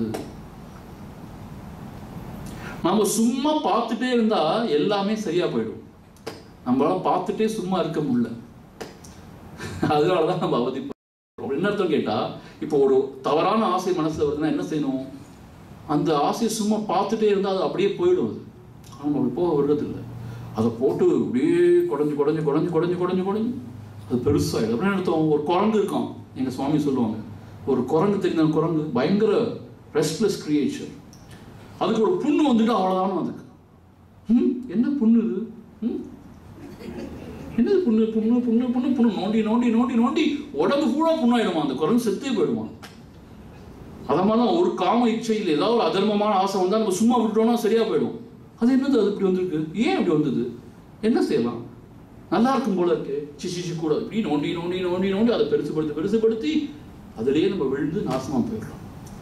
நம்ம சும்மா பார்த்துட்டே இருந்தா எல்லாமே சரியா போயிடும் நம்மளால பார்த்துட்டே சும்மா இருக்க முடியல அதனாலதான் நம்ம அவதிப்போம் என்ன அர்த்தம் கேட்டா இப்போ ஒரு தவறான ஆசை மனசுல வருதுன்னா என்ன செய்யணும் அந்த ஆசையை சும்மா பார்த்துட்டே இருந்தா அது அப்படியே போயிடும் அது ஆனா நம்ம அப்படி போக விடுறதில்லை அதை போட்டு அப்படியே குடஞ்சு குடஞ்சு குடஞ்சு குடஞ்சு குடஞ்சு குடஞ்சு அது பெருசாகிடும் அப்படின்னு அர்த்தம் ஒரு குரங்கு இருக்கான் எங்க சுவாமி சொல்லுவாங்க ஒரு குரங்கு தெரிந்த குரங்கு பயங்கர ரெஸ்ட்லெஸ் கிரியேச்சர் அதுக்கு ஒரு புண்ணு வந்துட்டு அவ்வளோதான் அதுக்கு ம் என்ன புண்ணு இது ம் என்னது புண்ணு புண்ணு புண்ணு புண்ணு புண்ணு நோண்டி நோண்டி நோண்டி நோண்டி உடம்பு பூரா புண்ணாயிடுமா அந்த குரங்கு செத்தே போயிடுமா அத மாதிரி தான் ஒரு காம இச்சையில் ஏதாவது ஒரு அதர்மமான ஆசை வந்தால் நம்ம சும்மா விட்டுட்டோம்னா சரியா போயிடும் அது என்னது அது இப்படி வந்திருக்கு ஏன் இப்படி வந்தது என்ன செய்யலாம் நல்லா இருக்கும் போல இருக்கு சிசி சி கூட இப்படி நோண்டி நோண்டி நோண்டி நோண்டி அதை பெருசுபடுத்தி பெருசுபடுத்தி அதிலேயே நம்ம விழுந்து நாசமா போயிடுறோம்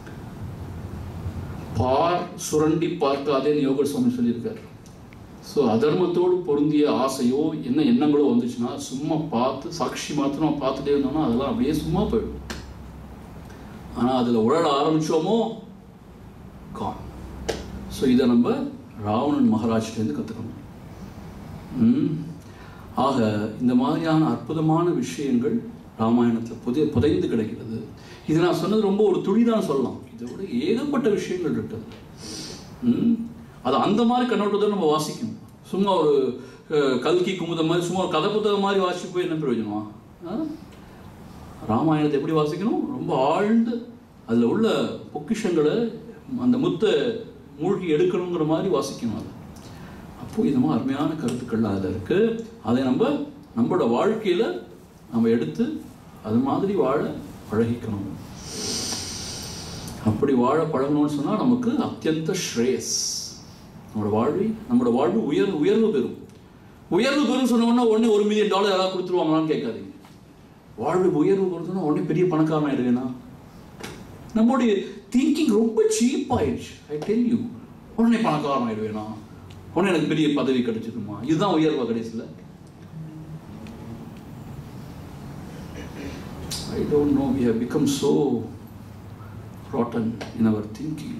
பார் சுரண்டி பார்க்காதேன்னு யோகர் சுவாமி சொல்லியிருக்காரு ஸோ அதர்மத்தோடு பொருந்திய ஆசையோ என்ன எண்ணங்களோ வந்துச்சுன்னா சும்மா பார்த்து சாட்சி மாத்திரம் பார்த்துட்டே இருந்தோம்னா அதெல்லாம் அப்படியே சும்மா போயிடும் ஆனால் அதில் உழல ஆரம்பிச்சோமோ கான் ஸோ இதை நம்ம ராவணன் மகாராஜ்லேருந்து கற்றுக்கணும் ம். ஆக இந்த மாதிரியான அற்புதமான விஷயங்கள் ராமாயணத்தில் புதிய புதைந்து கிடைக்கிறது இது நான் சொன்னது ரொம்ப ஒரு துளிதான் சொல்லலாம் இதை விட ஏகப்பட்ட விஷயங்கள் இருக்குது ம். அது அந்த மாதிரி கண்ணோட்டத்தை நம்ம வாசிக்கணும் சும்மா ஒரு அஹ், கல்கி குமுதம் மாதிரி சும்மா ஒரு கதை புத்தகம் மாதிரி வாசிச்சு போய் என்ன பிரயோஜனமா ஆ? ராமாயணத்தை எப்படி வாசிக்கணும் ரொம்ப ஆழ்ந்து அதில் உள்ள பொக்கிஷங்களை அந்த முத்தை மூழ்கி எடுக்கணுங்கிற மாதிரி வாசிக்கணும் அதை அப்போ இது மாதிரி அருமையான கருத்துக்கள் அதில் இருக்கு அதை நம்ம நம்மளோட வாழ்க்கையில நம்ம எடுத்து அது மாதிரி வாழ பழகிக்கணும் அப்படி வாழ பழகணும்னு சொன்னா நமக்கு அத்தியந்த ஸ்ரேயஸ் நம்மளோட வாழ்வி நம்மளோட வாழ்வு உயர் உயர்வு பெறும் உயர்வு பெறும் சொன்ன உடனே உடனே ஒரு மில்லியன் டாலர் யாராவது கொடுத்துருவாங்களான்னு கேட்காதீங்க வாழ்வு உயர்வு பெறுதுன்னா உடனே பெரிய பணக்காரன் ஆயிடுவேனா நம்மளுடைய திங்கிங் ரொம்ப சீப் ஆயிடுச்சு ஐ டெல் யூ உடனே பணக்காரன் ஆயிடுவேனா உடனே எனக்கு பெரிய பதவி கிடைச்சிருமா இதுதான் உயர்வா கடைசியில் I don't know we have become so rotten in our thinking.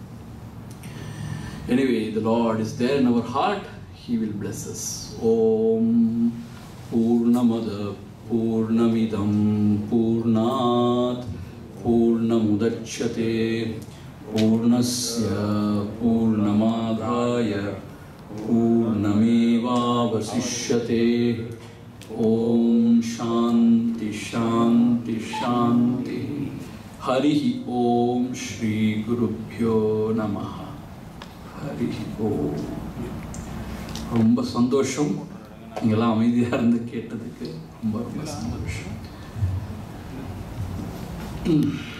Anyway, the Lord is there in our heart, He will bless us. Om Purnamada Purnamidam Purnat Purnamudachyate Purnasya Purnamadhaya Purnamevavasishyate Om Shanti Shanti Shanti Hari Om Shri குருப்பியோ நம ஹரி ஓம் ரொம்ப சந்தோஷம் நீங்களாம் அமைதியாக இருந்து கேட்டதுக்கு ரொம்ப ரொம்ப சந்தோஷம் ம்